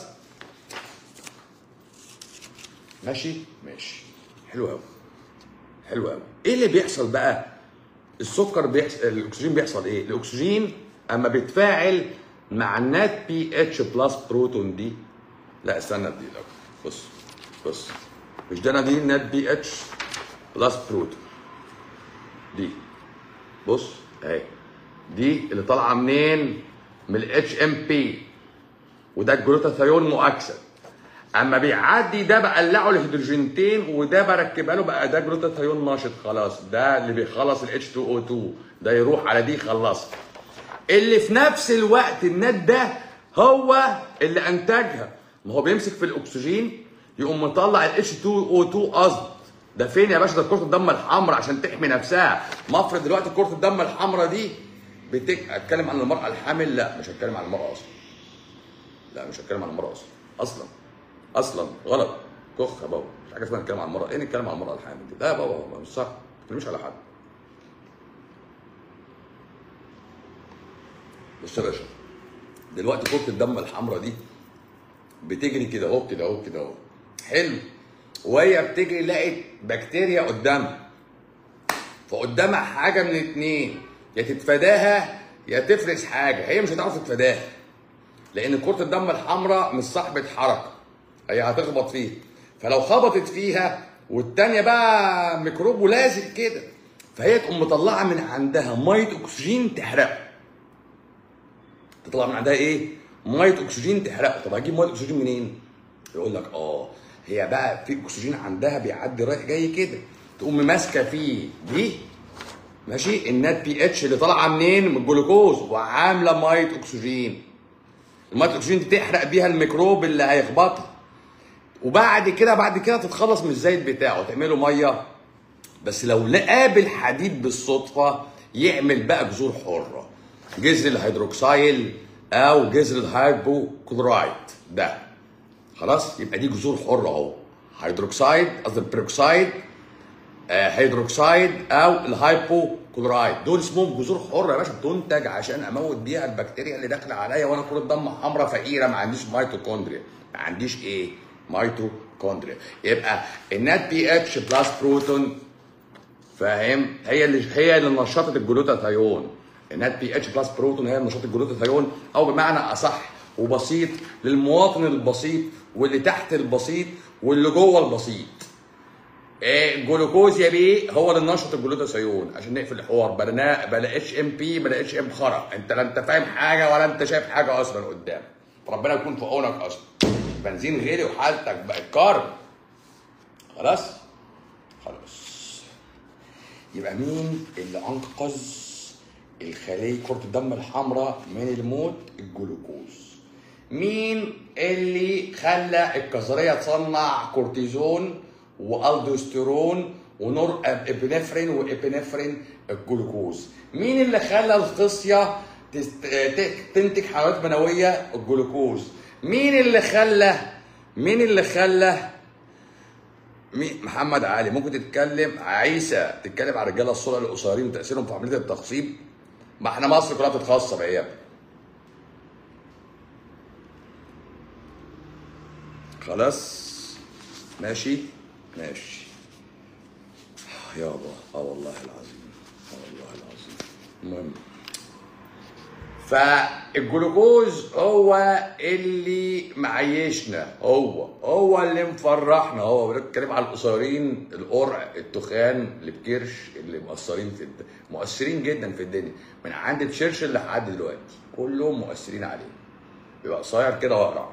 ماشي ماشي حلو قوي حلو قوي ايه اللي بيحصل بقى السكر بيحصل الاكسجين بيحصل ايه الاكسجين اما بيتفاعل مع النات بي اتش بلس بروتون دي لا استنى دي لو بص بص مش ده انا دي النات بي اتش بلس بروتون دي بص اهي دي اللي طالعه منين من الاتش ام بي وده الجلوتاثيون مؤكسد اما بيعدي ده بقلعه الهيدروجينتين وده بركبها له بقى ده جلوتاثيون ناشط خلاص ده اللي بيخلص ال H2O2 ده يروح على دي يخلصها اللي في نفس الوقت النات ده هو اللي انتجها ما هو بيمسك في الاكسجين يقوم مطلع ال H2O2 قصد ده فين يا باشا ده كرة الدم الحمراء عشان تحمي نفسها مفرض دلوقتي كرة الدم الحمراء دي بتك... اتكلم عن المرأة الحامل لا مش هتكلم عن المرأة اصلا لا مش هتكلم عن المرأة اصلا اصلا اصلا غلط كخ يا بابا مش حاجه اسمها نتكلم عن المرأة ايه نتكلم عن المرأة الحامل دي لا يا بابا مش صح ما تتكلمش على حد بص يا باشا دلوقتي كرة الدم الحمراء دي بتجري كده اهو كده اهو كده اهو حلو وهي بتجري لقت بكتيريا قدامها فقدامها حاجه من اتنين يا تتفاداها يا تفرز حاجه هي مش هتعرف تتفاداها لان كره الدم الحمراء مش صاحبه حركه هي هتخبط فيه فلو خبطت فيها والتانيه بقى ميكروب ولازق كده فهي تقوم مطلعه من عندها ميه اكسجين تحرقه تطلع من عندها ايه؟ ميه اكسجين تحرقه طب هجيب ميه اكسجين منين؟ يقول لك اه هي بقى في اكسجين عندها بيعدي رايح جاي كده تقوم ماسكه فيه دي ماشي النات بي اتش اللي طالعه منين؟ من الجلوكوز وعامله ميه اكسجين الميه الاكسجين دي تحرق بيها الميكروب اللي هيخبطها وبعد كده بعد كده تتخلص من الزيت بتاعه تعمله ميه بس لو قابل حديد بالصدفه يعمل بقى جذور حره جذر الهيدروكسيل او جذر الهايبوكلورايد ده خلاص يبقى دي جذور حره اهو هيدروكسيد قصدي البيروكسيد آه، هيدروكسيد او الهايبوكلورايد دول اسمهم جذور حره يا باشا بتنتج عشان اموت بيها البكتيريا اللي داخله عليا وانا كره دم حمراء فقيره ما عنديش ميتوكوندريا ما عنديش ايه ميتوكوندريا يبقى النات بي اتش بلس بروتون فاهم هي اللي هي اللي نشطت الجلوتاثيون النات بي اتش بلس بروتون هي اللي نشطت الجلوتاثيون او بمعنى اصح وبسيط للمواطن البسيط واللي تحت البسيط واللي جوه البسيط إيه الجلوكوز يا بيه هو اللي نشط الجلوتاثيون عشان نقفل الحوار بلا بلا اتش ام بي بلا اتش ام خرا انت لا انت فاهم حاجه ولا انت شايف حاجه اصلا قدام ربنا يكون في عونك اصلا بنزين غالي وحالتك بقت كارب خلاص خلاص يبقى مين اللي انقذ الخليه كره الدم الحمراء من الموت الجلوكوز مين اللي خلى الكظريه تصنع كورتيزون والدوستيرون ونور ابنفرين وابنفرين الجلوكوز مين اللي خلى الخصيه تست... ت- تنتج حيوانات منويه الجلوكوز مين اللي خلى مين اللي خلى مي- محمد علي ممكن تتكلم عيسى تتكلم على الرجاله الصلع القصيرين وتاثيرهم في عمليه التخصيب ما احنا مصر كلها بتتخصب يا ابني خلاص ماشي ماشي يابا اه والله العظيم اه والله العظيم المهم فالجلوكوز هو اللي معيشنا هو هو اللي مفرحنا هو بنتكلم على القصيرين القرع التخان اللي بكرش اللي مؤثرين في الد... مؤثرين جدا في الدنيا من عند تشرشل لحد دلوقتي كلهم مؤثرين عليه يبقى قصير كده واقرع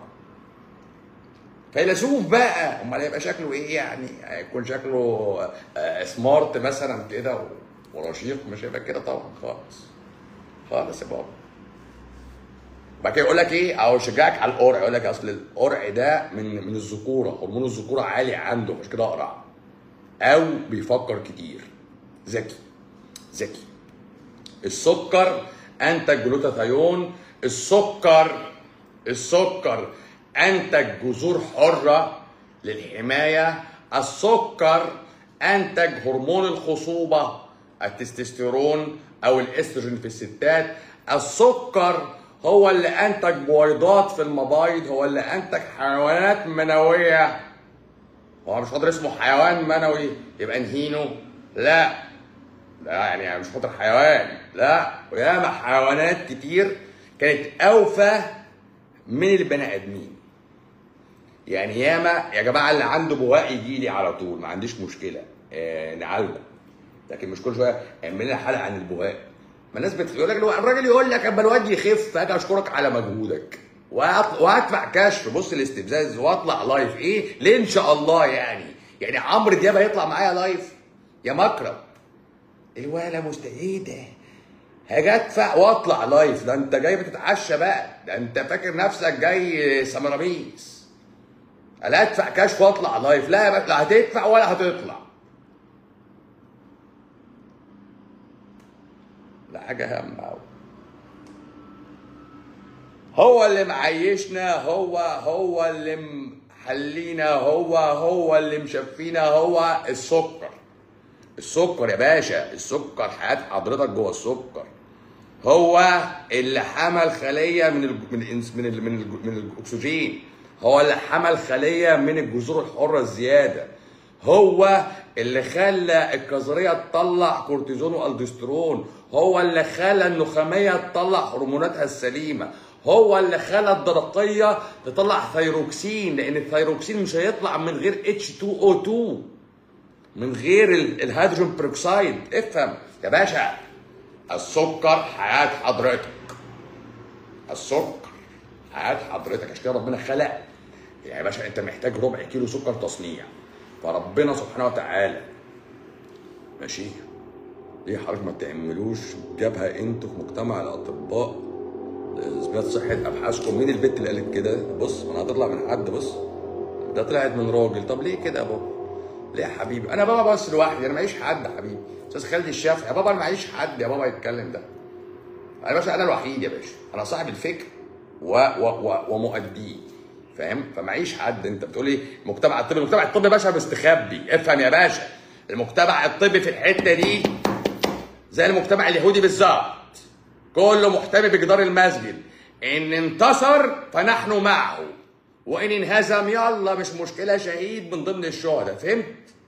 فيلسوف بقى امال هيبقى شكله ايه يعني هيكون شكله آه، سمارت مثلا كده و- ورشيق مش هيبقى كده طبعا خالص خالص يا بابا بعد كده يقول لك ايه او يشجعك على القرع يقول لك اصل القرع ده من من الذكوره هرمون الذكوره عالي عنده مش كده اقرع او بيفكر كتير ذكي ذكي السكر انتج جلوتاثيون السكر السكر انتج جذور حره للحمايه السكر انتج هرمون الخصوبه التستوستيرون او الاستروجين في الستات السكر هو اللي انتج بويضات في المبايض هو اللي انتج حيوانات منويه هو مش قادر اسمه حيوان منوي يبقى نهينه لا لا يعني مش خاطر حيوان لا وياما حيوانات كتير كانت اوفى من البني ادمين يعني ياما يا جماعه اللي عنده بواق يجي لي على طول ما عنديش مشكله آه نعالجه لكن مش كل شويه اعمل لنا حلقه عن البواق ما الناس بتقول لك الراجل يقول لك اما الواد يخف اجي اشكرك على مجهودك وأط- وهدفع كشف بص الاستفزاز واطلع لايف ايه ليه ان شاء الله يعني يعني عمرو دياب هيطلع معايا لايف يا مكرم الولا مست ايه ده هاجي ادفع واطلع لايف ده انت جاي بتتعشى بقى ده انت فاكر نفسك جاي سمراميس لا ادفع كشف واطلع لايف لا يا باشا لا هتدفع ولا هتطلع لا حاجه هم أوي. هو اللي معيشنا هو هو اللي محلينا هو هو اللي مشفينا هو السكر السكر يا باشا السكر حياة حضرتك جوه السكر هو اللي حمل خلية من ال من الإنس- من ال من, ال من الاكسجين هو اللي حمل خلية من الجذور الحرة الزيادة هو اللي خلى الكظريه تطلع كورتيزون والدسترون هو اللي خلى النخاميه تطلع هرموناتها السليمه هو اللي خلى الدرقيه تطلع ثيروكسين لان الثيروكسين مش هيطلع من غير H2O2 من غير ال- الهيدروجين بيروكسيد افهم يا باشا السكر حياه حضرتك السكر حياه حضرتك عشان كده ربنا خلق يعني يا باشا انت محتاج ربع كيلو سكر تصنيع فربنا سبحانه وتعالى ماشي ليه حضرتك ما تعملوش جابها انتوا في مجتمع الاطباء اثبات صحه ابحاثكم مين البت اللي قالت كده بص ما انا هتطلع من حد بص ده طلعت من راجل طب ليه كده يا بابا ليه يا حبيبي انا بابا بس لوحدي انا معيش حد يا حبيبي استاذ خالد الشافعي يا بابا انا معيش حد يا بابا يتكلم ده انا باشا انا الوحيد يا باشا انا صاحب الفكر و و و ومؤديه فاهم فمعيش حد انت بتقول لي مجتمع الطب المجتمع الطبي يا باشا مستخبي افهم يا باشا المجتمع الطبي في الحته دي زي المجتمع اليهودي بالظبط كله محتمي بجدار المسجد ان انتصر فنحن معه وان انهزم يلا مش مشكله شهيد من ضمن الشهداء فهمت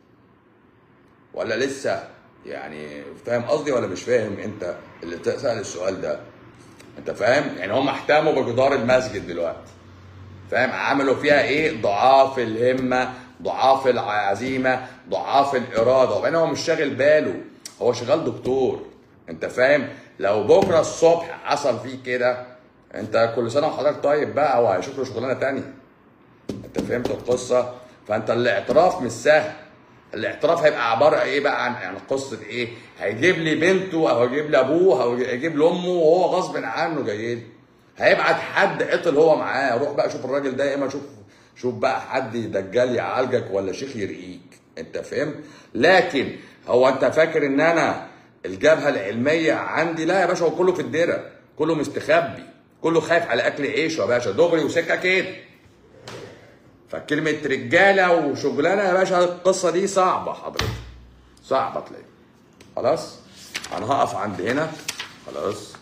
ولا لسه يعني فاهم قصدي ولا مش فاهم انت اللي سأل السؤال ده انت فاهم يعني هم احتموا بجدار المسجد دلوقتي فاهم عملوا فيها ايه ضعاف الهمه ضعاف العزيمه ضعاف الاراده وبعدين هو مش شاغل باله هو شغال دكتور انت فاهم لو بكره الصبح حصل فيه كده انت كل سنه وحضرتك طيب بقى هو هيشوف له شغلانه تانية انت فهمت القصه فانت الاعتراف مش سهل الاعتراف هيبقى عباره ايه بقى عن عن قصه ايه هيجيب لي بنته او هيجيب لي ابوه او هيجيب لي امه وهو غصب عنه جاي لي هيبعت حد قتل هو معاه روح بقى شوف الراجل ده يا اما شوف شوف بقى حد دجال يعالجك ولا شيخ يرقيك انت فهمت لكن هو انت فاكر ان انا الجبهه العلميه عندي لا يا باشا هو كله في الدره كله مستخبي كله خايف على اكل عيشه يا باشا دغري وسكه كده فكلمة رجالة وشغلانة يا باشا القصة دي صعبة حضرتك صعبة تلاقي خلاص أنا هقف عند هنا خلاص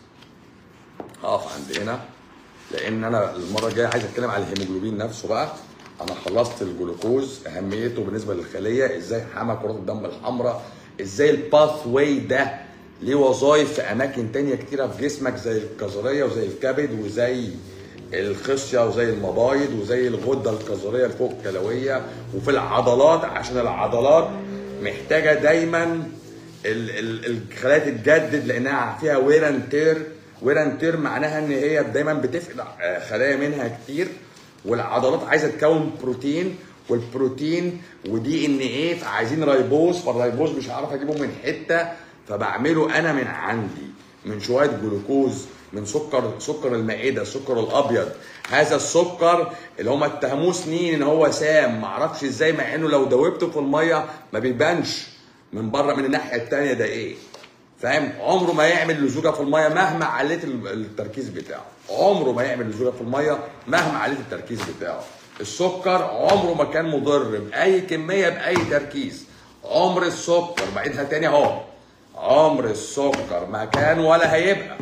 هقف عند هنا لأن أنا المرة الجاية عايز أتكلم على الهيموجلوبين نفسه بقى أنا خلصت الجلوكوز أهميته بالنسبة للخلية إزاي حمى كرات الدم الحمراء إزاي الباث واي ده ليه وظائف في أماكن تانية كتيرة في جسمك زي الكظرية وزي الكبد وزي الخصيه وزي المبايض وزي الغده الكظريه الفوق كلويه وفي العضلات عشان العضلات محتاجه دايما ال- ال- الخلايا تتجدد لانها فيها وير اند تير وير اند تير معناها ان هي دايما بتفقد آه، خلايا منها كتير والعضلات عايزه تكون بروتين والبروتين ودي ان ايه فعايزين رايبوز فالرايبوز مش هعرف اجيبه من حته فبعمله انا من عندي من شويه جلوكوز من سكر سكر المائده السكر الابيض هذا السكر اللي هم اتهموه سنين ان هو سام معرفش ازاي مع انه لو دوبته في الميه ما بيبانش من بره من الناحيه التانيه ده ايه فاهم عمره ما يعمل لزوجه في الميه مهما عليت ال- التركيز بتاعه عمره ما يعمل لزوجه في الميه مهما عليت التركيز بتاعه السكر عمره ما كان مضر باي كميه باي تركيز عمر السكر بعيدها تاني اهو عمر السكر ما كان ولا هيبقى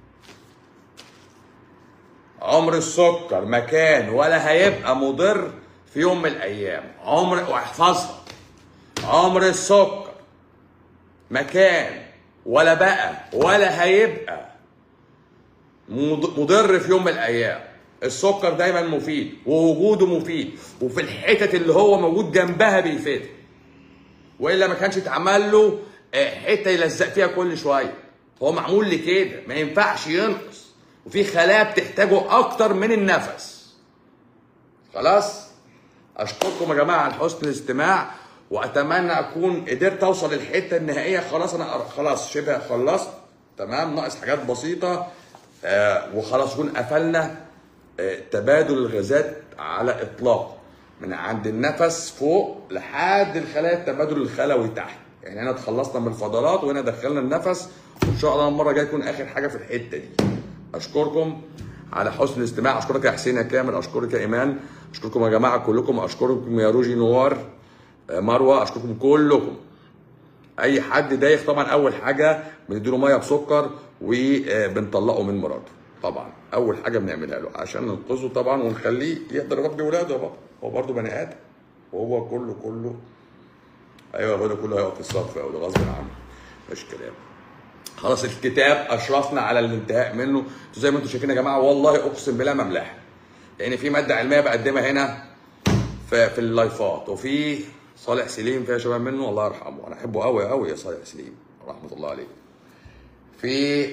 عمر السكر ما كان ولا هيبقى مضر في يوم من الايام عمر واحفظها عمر السكر ما كان ولا بقى ولا هيبقى مض- مضر في يوم من الايام السكر دايما مفيد ووجوده مفيد وفي الحتت اللي هو موجود جنبها بيفيدها والا ما كانش اتعمل له آه، حته يلزق فيها كل شويه هو معمول لكده ما ينفعش ينقص وفي خلايا بتحتاجه اكتر من النفس خلاص اشكركم يا جماعه على حسن الاستماع واتمنى اكون قدرت اوصل للحته النهائيه خلاص انا قر- خلاص شبه خلصت تمام ناقص حاجات بسيطه آه وخلاص نكون قفلنا آه تبادل الغازات على اطلاق من عند النفس فوق لحد الخلايا التبادل الخلوي تحت يعني هنا اتخلصنا من الفضلات وهنا دخلنا النفس وان شاء الله المره الجايه تكون اخر حاجه في الحته دي اشكركم على حسن الاستماع اشكرك يا حسين يا كامل اشكرك يا ايمان اشكركم يا جماعه كلكم اشكركم يا روجي نوار آه، مروه اشكركم كلكم اي حد دايخ طبعا اول حاجه بنديله ميه بسكر وبنطلقه من مراته طبعا اول حاجه بنعملها له عشان ننقذه طبعا ونخليه يقدر يربي ولاده يا بابا هو برضه بني ادم وهو كله كله ايوه هو ده كله هيقف في الصف او ده غصب عنه مش كلام خلاص الكتاب اشرفنا على الانتهاء منه انتوا زي ما انتم شايفين يا جماعه والله اقسم بالله مملحه لان في ماده علميه بقدمها هنا في, في اللايفات وفي صالح سليم فيها شباب منه الله يرحمه انا احبه قوي قوي يا صالح سليم رحمه الله عليه في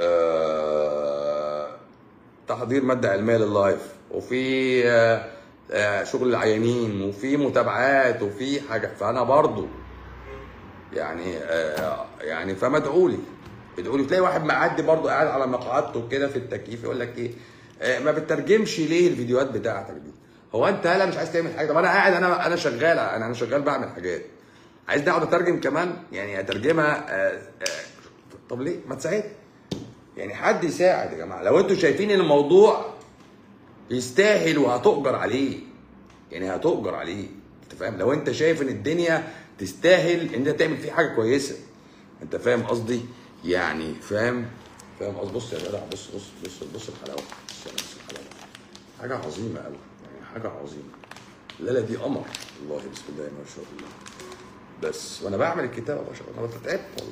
آه تحضير ماده علميه لللايف وفي آه آه شغل العيانين وفي متابعات وفي حاجه فانا برضو يعني آه يعني فما ادعوا لي ادعوا لي تلاقي واحد معدي برضه قاعد على مقعدته كده في التكييف يقول لك ايه آه ما بتترجمش ليه الفيديوهات بتاعتك دي هو انت هلا مش عايز تعمل حاجه طب انا قاعد انا انا شغال انا انا شغال بعمل حاجات عايز اقعد اترجم كمان يعني اترجمها آه آه طب ليه ما تساعد يعني حد يساعد يا جماعه لو انتوا شايفين ان الموضوع يستاهل وهتؤجر عليه يعني هتؤجر عليه انت فاهم لو انت شايف ان الدنيا تستاهل ان انت تعمل فيه حاجه كويسه انت فاهم قصدي يعني فاهم فاهم قصدي بص يا جدع بص بص بص بص الحلاوه بص يا بص الحلاوه حاجه عظيمه قوي يعني حاجه عظيمه لا لا دي قمر والله بسم الله ما شاء الله بس وانا بعمل الكتابه ما شاء الله انا تعبت والله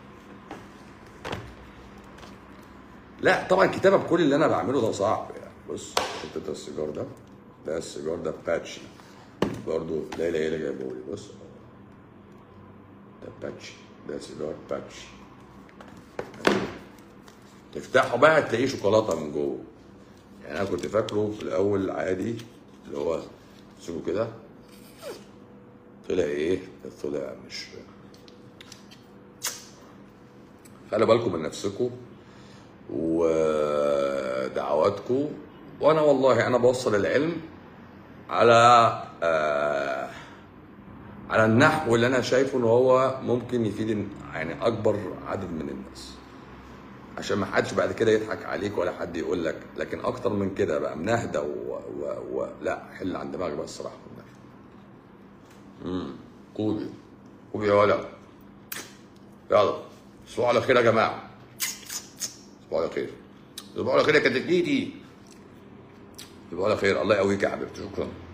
لا طبعا الكتابه بكل اللي انا بعمله ده صعب يعني بص شفت انت السيجار ده ده السيجار ده باتشي برضه لا لا لا جايبه لي بص ده باتشي ده سيجار باتشي تفتحه بقى تلاقيه شوكولاته من جوه يعني انا كنت فاكره في الاول عادي اللي هو تسيبه كده طلع ايه طلع مش خلي بالكم من نفسكم ودعواتكم وانا والله انا بوصل العلم على آه على النحو اللي انا شايفه ان هو ممكن يفيد يعني اكبر عدد من الناس عشان ما حدش بعد كده يضحك عليك ولا حد يقول لك لكن اكتر من كده بقى منهدى و... و... و... لا حل عن دماغك بقى الصراحه والنبي امم قولي قولي يا ولد يلا تصبحوا على خير يا جماعه تصبحوا على خير تصبحوا على خير يا كتاكيتي تصبحوا على خير الله يقويك يا حبيبتي شكرا